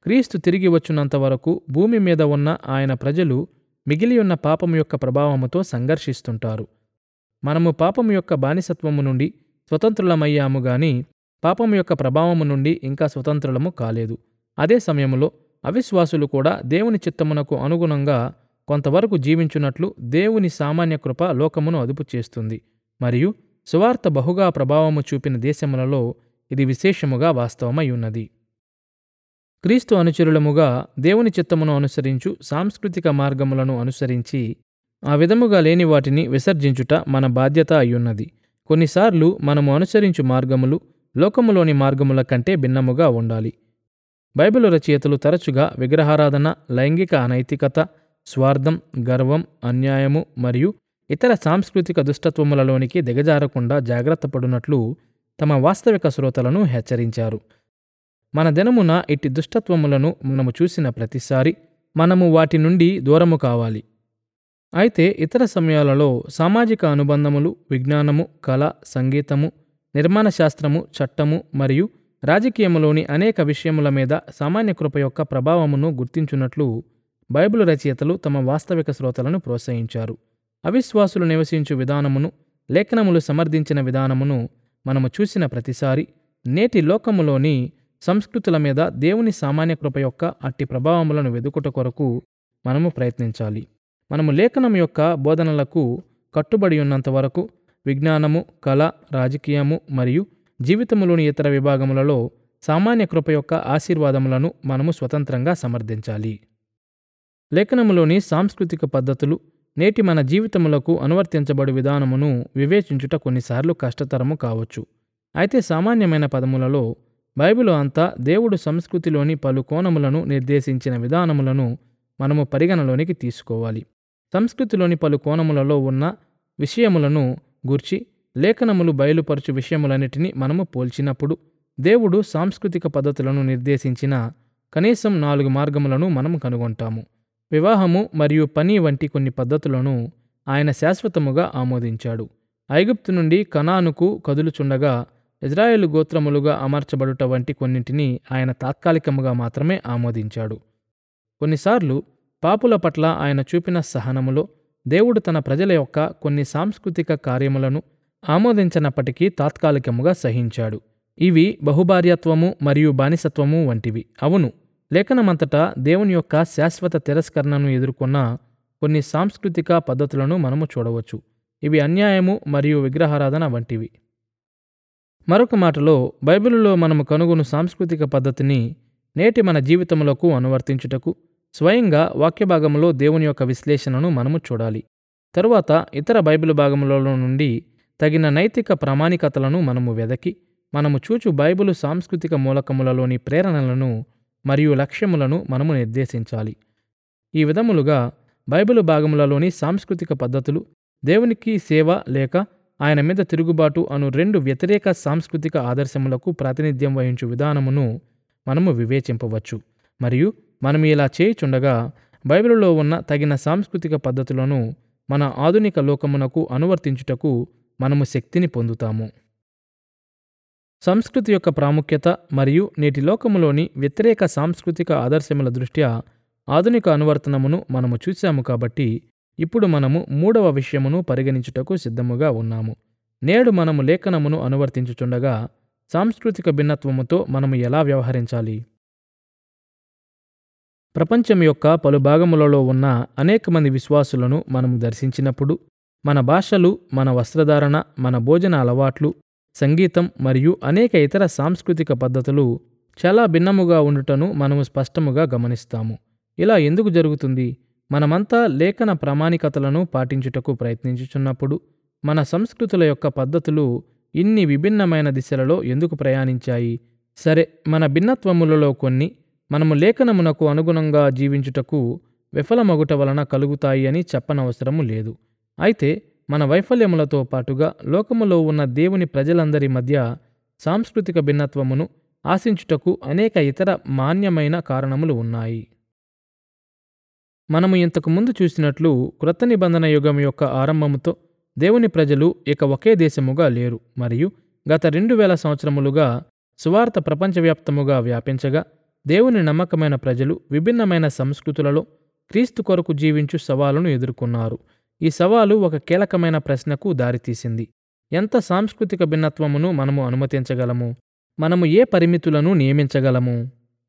క్రీస్తు తిరిగి వచ్చున్నంత వరకు భూమి మీద ఉన్న ఆయన ప్రజలు మిగిలి ఉన్న పాపం యొక్క ప్రభావముతో సంఘర్షిస్తుంటారు మనము పాపం యొక్క బానిసత్వము నుండి స్వతంత్రులమయ్యాము గాని పాపం యొక్క ప్రభావము నుండి ఇంకా స్వతంత్రులము కాలేదు అదే సమయంలో అవిశ్వాసులు కూడా దేవుని చిత్తమునకు అనుగుణంగా కొంతవరకు జీవించున్నట్లు దేవుని సామాన్య కృప లోకమును అదుపు చేస్తుంది మరియు సువార్త బహుగా ప్రభావము చూపిన దేశములలో ఇది విశేషముగా వాస్తవమై ఉన్నది క్రీస్తు అనుచరులముగా దేవుని చిత్తమును అనుసరించు సాంస్కృతిక మార్గములను అనుసరించి ఆ విధముగా లేని వాటిని విసర్జించుట మన బాధ్యత అయ్యున్నది కొన్నిసార్లు మనము అనుసరించు మార్గములు లోకములోని మార్గముల కంటే భిన్నముగా ఉండాలి బైబిల్ రచయితలు తరచుగా విగ్రహారాధన లైంగిక అనైతికత స్వార్థం గర్వం అన్యాయము మరియు ఇతర సాంస్కృతిక దుష్టత్వములలోనికి దిగజారకుండా జాగ్రత్త పడునట్లు తమ వాస్తవిక శ్రోతలను హెచ్చరించారు మన దినమున ఇట్టి దుష్టత్వములను మనము చూసిన ప్రతిసారి మనము వాటి నుండి దూరము కావాలి అయితే ఇతర సమయాలలో సామాజిక అనుబంధములు విజ్ఞానము కళ సంగీతము నిర్మాణ శాస్త్రము చట్టము మరియు రాజకీయములోని అనేక విషయముల మీద సామాన్య కృప యొక్క ప్రభావమును గుర్తించున్నట్లు బైబిల్ రచయితలు తమ వాస్తవిక శ్రోతలను ప్రోత్సహించారు అవిశ్వాసులు నివసించు విధానమును లేఖనములు సమర్థించిన విధానమును మనము చూసిన ప్రతిసారి నేటి లోకములోని సంస్కృతుల మీద దేవుని సామాన్య కృప యొక్క అట్టి ప్రభావములను వెదుకుట కొరకు మనము ప్రయత్నించాలి మనము లేఖనం యొక్క బోధనలకు కట్టుబడి ఉన్నంత వరకు విజ్ఞానము కళ రాజకీయము మరియు జీవితములోని ఇతర విభాగములలో సామాన్య కృప యొక్క ఆశీర్వాదములను మనము స్వతంత్రంగా సమర్థించాలి లేఖనములోని సాంస్కృతిక పద్ధతులు నేటి మన జీవితములకు అనువర్తించబడు విధానమును వివేచించుట కొన్నిసార్లు కష్టతరము కావచ్చు అయితే సామాన్యమైన పదములలో బైబిలు అంతా దేవుడు సంస్కృతిలోని పలు కోణములను నిర్దేశించిన విధానములను మనము పరిగణలోనికి తీసుకోవాలి సంస్కృతిలోని పలు కోణములలో ఉన్న విషయములను గూర్చి లేఖనములు బయలుపరచు విషయములన్నిటినీ మనము పోల్చినప్పుడు దేవుడు సాంస్కృతిక పద్ధతులను నిర్దేశించిన కనీసం నాలుగు మార్గములను మనము కనుగొంటాము వివాహము మరియు పని వంటి కొన్ని పద్ధతులను ఆయన శాశ్వతముగా ఆమోదించాడు ఐగుప్తు నుండి కనానుకు కదులుచుండగా ఇజ్రాయేలు గోత్రములుగా అమర్చబడుట వంటి కొన్నింటిని ఆయన తాత్కాలికముగా మాత్రమే ఆమోదించాడు కొన్నిసార్లు పాపుల పట్ల ఆయన చూపిన సహనములో దేవుడు తన ప్రజల యొక్క కొన్ని సాంస్కృతిక కార్యములను ఆమోదించనప్పటికీ తాత్కాలికముగా సహించాడు ఇవి బహుభార్యత్వము మరియు బానిసత్వము వంటివి అవును లేఖనమంతటా దేవుని యొక్క శాశ్వత తిరస్కరణను ఎదుర్కొన్న కొన్ని సాంస్కృతిక పద్ధతులను మనము చూడవచ్చు ఇవి అన్యాయము మరియు విగ్రహారాధన వంటివి మరొక మాటలో బైబిలులో మనము కనుగొను సాంస్కృతిక పద్ధతిని నేటి మన జీవితములకు అనువర్తించుటకు స్వయంగా వాక్య భాగములో దేవుని యొక్క విశ్లేషణను మనము చూడాలి తరువాత ఇతర బైబిల్ భాగములలో నుండి తగిన నైతిక ప్రామాణికతలను మనము వెదకి మనము చూచు బైబిలు సాంస్కృతిక మూలకములలోని ప్రేరణలను మరియు లక్ష్యములను మనము నిర్దేశించాలి ఈ విధములుగా బైబిలు భాగములలోని సాంస్కృతిక పద్ధతులు దేవునికి సేవ లేక ఆయన మీద తిరుగుబాటు అను రెండు వ్యతిరేక సాంస్కృతిక ఆదర్శములకు ప్రాతినిధ్యం వహించు విధానమును మనము వివేచింపవచ్చు మరియు మనం ఇలా చేయుచుండగా బైబిలులో ఉన్న తగిన సాంస్కృతిక పద్ధతులను మన ఆధునిక లోకమునకు అనువర్తించుటకు మనము శక్తిని పొందుతాము సంస్కృతి యొక్క ప్రాముఖ్యత మరియు నేటి లోకములోని వ్యతిరేక సాంస్కృతిక ఆదర్శముల దృష్ట్యా ఆధునిక అనువర్తనమును మనము చూశాము కాబట్టి ఇప్పుడు మనము మూడవ విషయమును పరిగణించుటకు సిద్ధముగా ఉన్నాము నేడు మనము లేఖనమును అనువర్తించుచుండగా సాంస్కృతిక భిన్నత్వముతో మనము ఎలా వ్యవహరించాలి ప్రపంచం యొక్క పలు భాగములలో ఉన్న అనేక మంది విశ్వాసులను మనము దర్శించినప్పుడు మన భాషలు మన వస్త్రధారణ మన భోజన అలవాట్లు సంగీతం మరియు అనేక ఇతర సాంస్కృతిక పద్ధతులు చాలా భిన్నముగా ఉండుటను మనము స్పష్టముగా గమనిస్తాము ఇలా ఎందుకు జరుగుతుంది మనమంతా లేఖన ప్రామాణికతలను పాటించుటకు ప్రయత్నించుచున్నప్పుడు మన సంస్కృతుల యొక్క పద్ధతులు ఇన్ని విభిన్నమైన దిశలలో ఎందుకు ప్రయాణించాయి సరే మన భిన్నత్వములలో కొన్ని మనము లేఖనమునకు అనుగుణంగా జీవించుటకు విఫలమగుట వలన కలుగుతాయి అని చెప్పనవసరము లేదు అయితే మన వైఫల్యములతో పాటుగా లోకములో ఉన్న దేవుని ప్రజలందరి మధ్య సాంస్కృతిక భిన్నత్వమును ఆశించుటకు అనేక ఇతర మాన్యమైన కారణములు ఉన్నాయి మనము ఇంతకు ముందు చూసినట్లు క్రొత్త నిబంధన యుగం యొక్క ఆరంభముతో దేవుని ప్రజలు ఇక ఒకే దేశముగా లేరు మరియు గత రెండు వేల సంవత్సరములుగా సువార్త ప్రపంచవ్యాప్తముగా వ్యాపించగా దేవుని నమ్మకమైన ప్రజలు విభిన్నమైన సంస్కృతులలో క్రీస్తు కొరకు జీవించు సవాలును ఎదుర్కొన్నారు ఈ సవాలు ఒక కీలకమైన ప్రశ్నకు దారితీసింది ఎంత సాంస్కృతిక భిన్నత్వమును మనము అనుమతించగలము మనము ఏ పరిమితులను నియమించగలము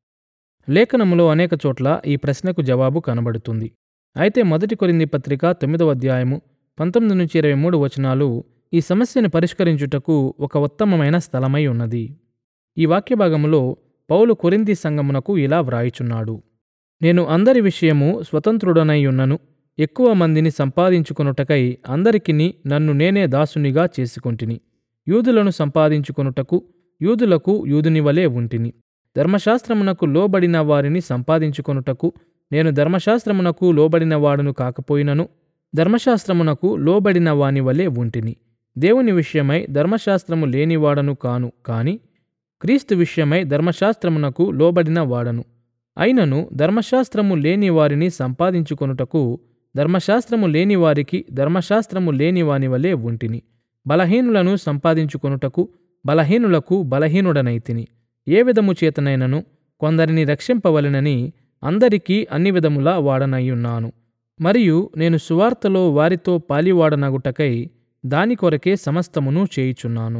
లేఖనములో అనేక చోట్ల ఈ ప్రశ్నకు జవాబు కనబడుతుంది అయితే మొదటి కొరింది పత్రిక తొమ్మిదవ అధ్యాయము పంతొమ్మిది నుంచి ఇరవై మూడు వచనాలు ఈ సమస్యను పరిష్కరించుటకు ఒక ఉత్తమమైన స్థలమై ఉన్నది ఈ వాక్య భాగములో పౌలు కొరింది సంగమునకు ఇలా వ్రాయిచున్నాడు నేను అందరి విషయము స్వతంత్రుడనై ఉన్నను ఎక్కువ మందిని సంపాదించుకొనుటకై అందరికిని నన్ను నేనే దాసునిగా చేసుకొంటిని యూదులను సంపాదించుకొనుటకు యూదులకు యూదుని వలె ఉంటిని ధర్మశాస్త్రమునకు లోబడిన వారిని సంపాదించుకొనుటకు నేను ధర్మశాస్త్రమునకు లోబడిన వాడును కాకపోయినను ధర్మశాస్త్రమునకు లోబడిన వాని వలె ఉంటిని దేవుని విషయమై ధర్మశాస్త్రము లేనివాడను కాను కాని క్రీస్తు విషయమై ధర్మశాస్త్రమునకు లోబడిన వాడను అయినను ధర్మశాస్త్రము లేని వారిని సంపాదించుకొనుటకు ధర్మశాస్త్రము లేని వారికి ధర్మశాస్త్రము లేని వాని వలె ఉంటిని బలహీనులను సంపాదించుకొనుటకు బలహీనులకు బలహీనుడనైతిని ఏ విధము చేతనైనను కొందరిని రక్షింపవలెనని అందరికీ అన్ని విధములా వాడనయ్యున్నాను మరియు నేను సువార్తలో వారితో పాలివాడనగుటకై దాని కొరకే సమస్తమును చేయుచున్నాను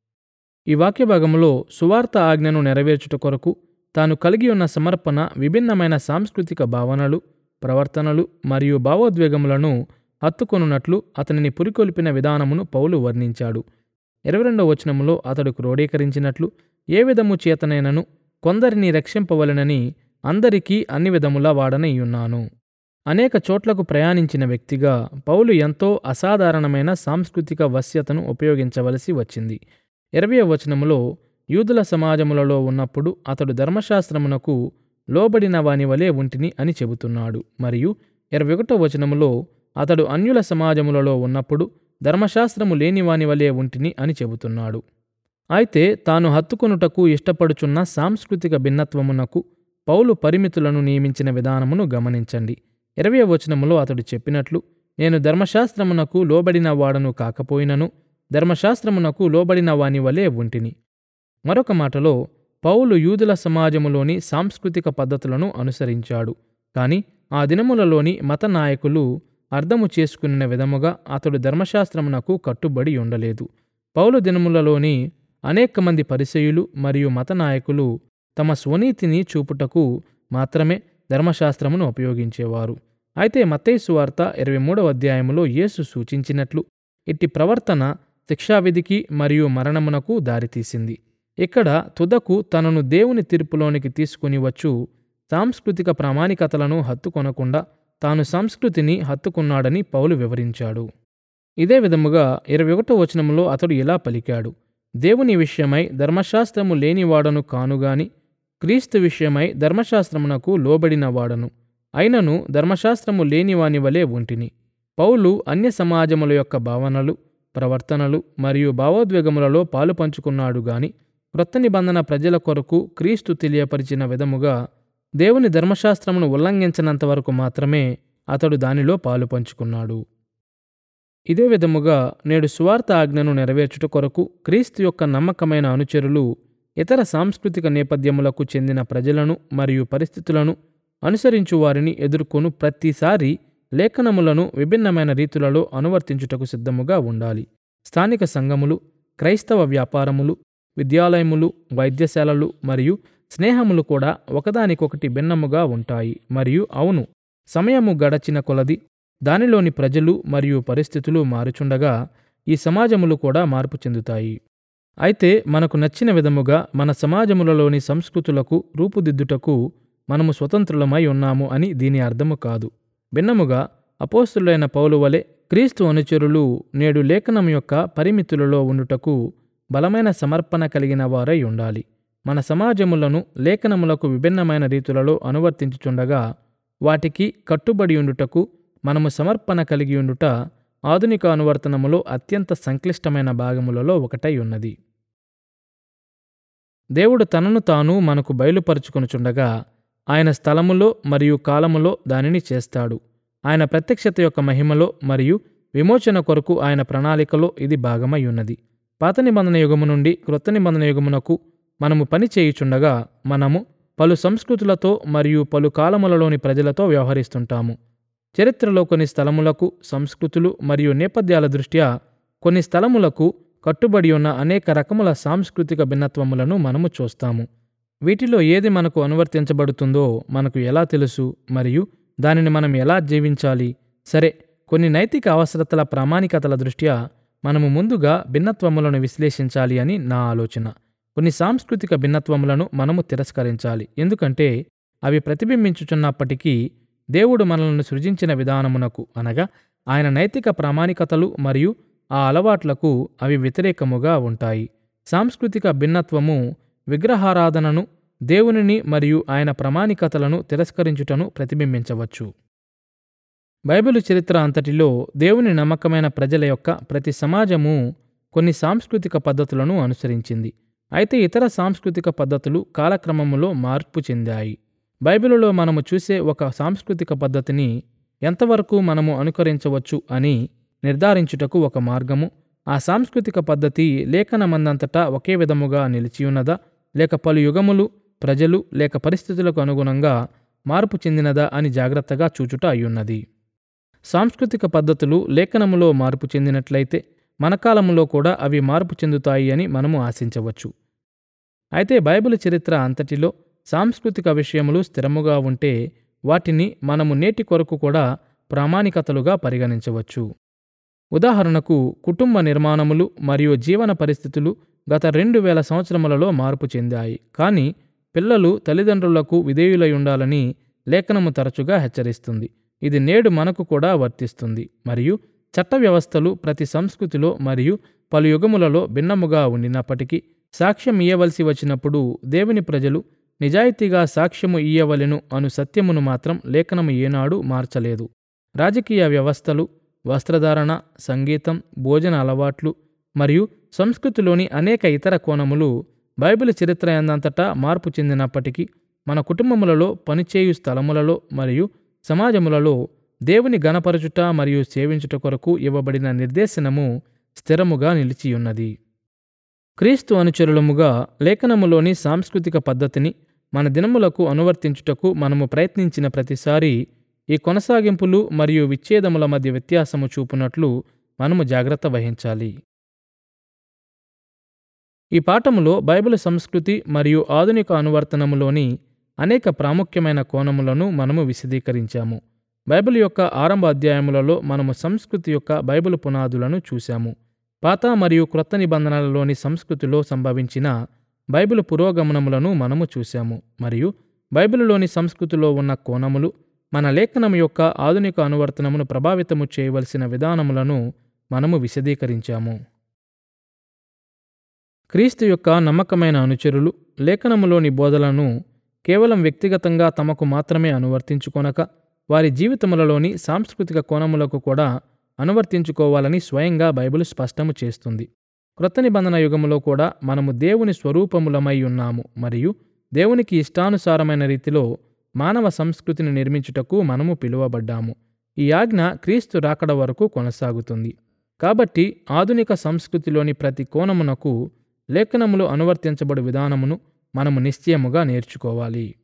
ఈ వాక్య భాగములో సువార్త ఆజ్ఞను నెరవేర్చుట కొరకు తాను కలిగి ఉన్న సమర్పణ విభిన్నమైన సాంస్కృతిక భావనలు ప్రవర్తనలు మరియు భావోద్వేగములను హత్తుకొనున్నట్లు అతనిని పురికొల్పిన విధానమును పౌలు వర్ణించాడు ఇరవై రెండవ వచనములో అతడు క్రోడీకరించినట్లు ఏ విధము చేతనైనను కొందరిని రక్షింపవలెనని అందరికీ అన్ని విధములా వాడనయ్యున్నాను అనేక చోట్లకు ప్రయాణించిన వ్యక్తిగా పౌలు ఎంతో అసాధారణమైన సాంస్కృతిక వశ్యతను ఉపయోగించవలసి వచ్చింది ఇరవై వచనములో యూదుల సమాజములలో ఉన్నప్పుడు అతడు ధర్మశాస్త్రమునకు లోబడిన వాని వలె ఉంటిని అని చెబుతున్నాడు మరియు ఇరవై ఒకటో వచనములో అతడు అన్యుల సమాజములలో ఉన్నప్పుడు ధర్మశాస్త్రము లేని వాని వలె ఉంటిని అని చెబుతున్నాడు అయితే తాను హత్తుకొనుటకు ఇష్టపడుచున్న సాంస్కృతిక భిన్నత్వమునకు పౌలు పరిమితులను నియమించిన విధానమును గమనించండి ఇరవై వచనములో అతడు చెప్పినట్లు నేను ధర్మశాస్త్రమునకు లోబడిన వాడను కాకపోయినను ధర్మశాస్త్రమునకు లోబడిన వాని వలె ఉంటిని మరొక మాటలో పౌలు యూదుల సమాజములోని సాంస్కృతిక పద్ధతులను అనుసరించాడు కాని ఆ దినములలోని మత నాయకులు అర్థము చేసుకున్న విధముగా అతడు ధర్మశాస్త్రమునకు కట్టుబడి ఉండలేదు పౌలు దినములలోని అనేక మంది పరిసయులు మరియు మత నాయకులు తమ స్వనీతిని చూపుటకు మాత్రమే ధర్మశాస్త్రమును ఉపయోగించేవారు అయితే మత్తయి వార్త ఇరవై మూడవ అధ్యాయములో యేసు సూచించినట్లు ఇట్టి ప్రవర్తన శిక్షావిధికి మరియు మరణమునకు దారితీసింది ఇక్కడ తుదకు తనను దేవుని తీర్పులోనికి తీసుకుని వచ్చు సాంస్కృతిక ప్రామాణికతలను హత్తుకొనకుండా తాను సంస్కృతిని హత్తుకున్నాడని పౌలు వివరించాడు ఇదే విధముగా ఇరవై ఒకటో వచనములో అతడు ఇలా పలికాడు దేవుని విషయమై ధర్మశాస్త్రము లేనివాడను కానుగాని క్రీస్తు విషయమై ధర్మశాస్త్రమునకు లోబడిన వాడను అయినను ధర్మశాస్త్రము లేనివాని వలె ఉంటిని పౌలు అన్య సమాజముల యొక్క భావనలు ప్రవర్తనలు మరియు భావోద్వేగములలో పాలు పంచుకున్నాడు గాని క్రొత్త నిబంధన ప్రజల కొరకు క్రీస్తు తెలియపరిచిన విధముగా దేవుని ధర్మశాస్త్రమును ఉల్లంఘించినంత వరకు మాత్రమే అతడు దానిలో పాలు పంచుకున్నాడు ఇదే విధముగా నేడు సువార్త ఆజ్ఞను నెరవేర్చుట కొరకు క్రీస్తు యొక్క నమ్మకమైన అనుచరులు ఇతర సాంస్కృతిక నేపథ్యములకు చెందిన ప్రజలను మరియు పరిస్థితులను అనుసరించు వారిని ఎదుర్కొను ప్రతిసారి లేఖనములను విభిన్నమైన రీతులలో అనువర్తించుటకు సిద్ధముగా ఉండాలి స్థానిక సంఘములు క్రైస్తవ వ్యాపారములు విద్యాలయములు వైద్యశాలలు మరియు స్నేహములు కూడా ఒకదానికొకటి భిన్నముగా ఉంటాయి మరియు అవును సమయము గడచిన కొలది దానిలోని ప్రజలు మరియు పరిస్థితులు మారుచుండగా ఈ సమాజములు కూడా మార్పు చెందుతాయి అయితే మనకు నచ్చిన విధముగా మన సమాజములలోని సంస్కృతులకు రూపుదిద్దుటకు మనము స్వతంత్రులమై ఉన్నాము అని దీని అర్థము కాదు భిన్నముగా అపోస్తులైన పౌలు వలె క్రీస్తు అనుచరులు నేడు లేఖనం యొక్క పరిమితులలో ఉండుటకు బలమైన సమర్పణ కలిగిన వారై ఉండాలి మన సమాజములను లేఖనములకు విభిన్నమైన రీతులలో అనువర్తించుచుండగా వాటికి కట్టుబడి ఉండుటకు మనము సమర్పణ కలిగి ఉండుట ఆధునిక అనువర్తనములో అత్యంత సంక్లిష్టమైన భాగములలో ఒకటై ఉన్నది దేవుడు తనను తాను మనకు బయలుపరుచుకొనుచుండగా ఆయన స్థలములో మరియు కాలములో దానిని చేస్తాడు ఆయన ప్రత్యక్షత యొక్క మహిమలో మరియు విమోచన కొరకు ఆయన ప్రణాళికలో ఇది భాగమై ఉన్నది పాత నిబంధన యుగము నుండి క్రొత్త నిబంధన యుగమునకు మనము పని చేయుచుండగా మనము పలు సంస్కృతులతో మరియు పలు కాలములలోని ప్రజలతో వ్యవహరిస్తుంటాము చరిత్రలో కొన్ని స్థలములకు సంస్కృతులు మరియు నేపథ్యాల దృష్ట్యా కొన్ని స్థలములకు కట్టుబడి ఉన్న అనేక రకముల సాంస్కృతిక భిన్నత్వములను మనము చూస్తాము వీటిలో ఏది మనకు అనువర్తించబడుతుందో మనకు ఎలా తెలుసు మరియు దానిని మనం ఎలా జీవించాలి సరే కొన్ని నైతిక అవసరతల ప్రామాణికతల దృష్ట్యా మనము ముందుగా భిన్నత్వములను విశ్లేషించాలి అని నా ఆలోచన కొన్ని సాంస్కృతిక భిన్నత్వములను మనము తిరస్కరించాలి ఎందుకంటే అవి ప్రతిబింబించుచున్నప్పటికీ దేవుడు మనలను సృజించిన విధానమునకు అనగా ఆయన నైతిక ప్రామాణికతలు మరియు ఆ అలవాట్లకు అవి వ్యతిరేకముగా ఉంటాయి సాంస్కృతిక భిన్నత్వము విగ్రహారాధనను దేవునిని మరియు ఆయన ప్రామాణికతలను తిరస్కరించుటను ప్రతిబింబించవచ్చు బైబిలు చరిత్ర అంతటిలో దేవుని నమ్మకమైన ప్రజల యొక్క ప్రతి సమాజము కొన్ని సాంస్కృతిక పద్ధతులను అనుసరించింది అయితే ఇతర సాంస్కృతిక పద్ధతులు కాలక్రమములో మార్పు చెందాయి బైబిలులో మనము చూసే ఒక సాంస్కృతిక పద్ధతిని ఎంతవరకు మనము అనుకరించవచ్చు అని నిర్ధారించుటకు ఒక మార్గము ఆ సాంస్కృతిక పద్ధతి లేఖనమందంతటా ఒకే విధముగా నిలిచియున్నదా లేక పలు యుగములు ప్రజలు లేక పరిస్థితులకు అనుగుణంగా మార్పు చెందినదా అని జాగ్రత్తగా చూచుట అయ్యున్నది సాంస్కృతిక పద్ధతులు లేఖనములో మార్పు చెందినట్లయితే మన కాలములో కూడా అవి మార్పు చెందుతాయి అని మనము ఆశించవచ్చు అయితే బైబిల్ చరిత్ర అంతటిలో సాంస్కృతిక విషయములు స్థిరముగా ఉంటే వాటిని మనము నేటి కొరకు కూడా ప్రామాణికతలుగా పరిగణించవచ్చు ఉదాహరణకు కుటుంబ నిర్మాణములు మరియు జీవన పరిస్థితులు గత రెండు వేల సంవత్సరములలో మార్పు చెందాయి కానీ పిల్లలు తల్లిదండ్రులకు విధేయులై ఉండాలని లేఖనము తరచుగా హెచ్చరిస్తుంది ఇది నేడు మనకు కూడా వర్తిస్తుంది మరియు చట్ట వ్యవస్థలు ప్రతి సంస్కృతిలో మరియు పలు యుగములలో భిన్నముగా ఉండినప్పటికీ సాక్ష్యం ఇయ్యవలసి వచ్చినప్పుడు దేవుని ప్రజలు నిజాయితీగా సాక్ష్యము ఇయ్యవలెను అను సత్యమును మాత్రం లేఖనము ఏనాడు మార్చలేదు రాజకీయ వ్యవస్థలు వస్త్రధారణ సంగీతం భోజన అలవాట్లు మరియు సంస్కృతిలోని అనేక ఇతర కోణములు బైబిల్ చరిత్ర ఎందంతటా మార్పు చెందినప్పటికీ మన కుటుంబములలో పనిచేయు స్థలములలో మరియు సమాజములలో దేవుని గణపరచుట మరియు సేవించుట కొరకు ఇవ్వబడిన నిర్దేశనము స్థిరముగా నిలిచియున్నది క్రీస్తు అనుచరులముగా లేఖనములోని సాంస్కృతిక పద్ధతిని మన దినములకు అనువర్తించుటకు మనము ప్రయత్నించిన ప్రతిసారి ఈ కొనసాగింపులు మరియు విచ్ఛేదముల మధ్య వ్యత్యాసము చూపునట్లు మనము జాగ్రత్త వహించాలి ఈ పాఠములో బైబిల్ సంస్కృతి మరియు ఆధునిక అనువర్తనములోని అనేక ప్రాముఖ్యమైన కోణములను మనము విశదీకరించాము బైబిల్ యొక్క ఆరంభ అధ్యాయములలో మనము సంస్కృతి యొక్క బైబిల్ పునాదులను చూశాము పాత మరియు క్రొత్త నిబంధనలలోని సంస్కృతిలో సంభవించిన బైబిల్ పురోగమనములను మనము చూశాము మరియు బైబిలులోని సంస్కృతిలో ఉన్న కోణములు మన లేఖనం యొక్క ఆధునిక అనువర్తనమును ప్రభావితము చేయవలసిన విధానములను మనము విశదీకరించాము క్రీస్తు యొక్క నమ్మకమైన అనుచరులు లేఖనములోని బోధలను కేవలం వ్యక్తిగతంగా తమకు మాత్రమే అనువర్తించుకొనక వారి జీవితములలోని సాంస్కృతిక కోణములకు కూడా అనువర్తించుకోవాలని స్వయంగా బైబిల్ స్పష్టము చేస్తుంది క్రొత్త నిబంధన యుగములో కూడా మనము దేవుని స్వరూపములమై ఉన్నాము మరియు దేవునికి ఇష్టానుసారమైన రీతిలో మానవ సంస్కృతిని నిర్మించుటకు మనము పిలువబడ్డాము ఈ ఆజ్ఞ క్రీస్తు రాకడ వరకు కొనసాగుతుంది కాబట్టి ఆధునిక సంస్కృతిలోని ప్రతి కోణమునకు లేఖనములు అనువర్తించబడు విధానమును మనము నిశ్చయముగా నేర్చుకోవాలి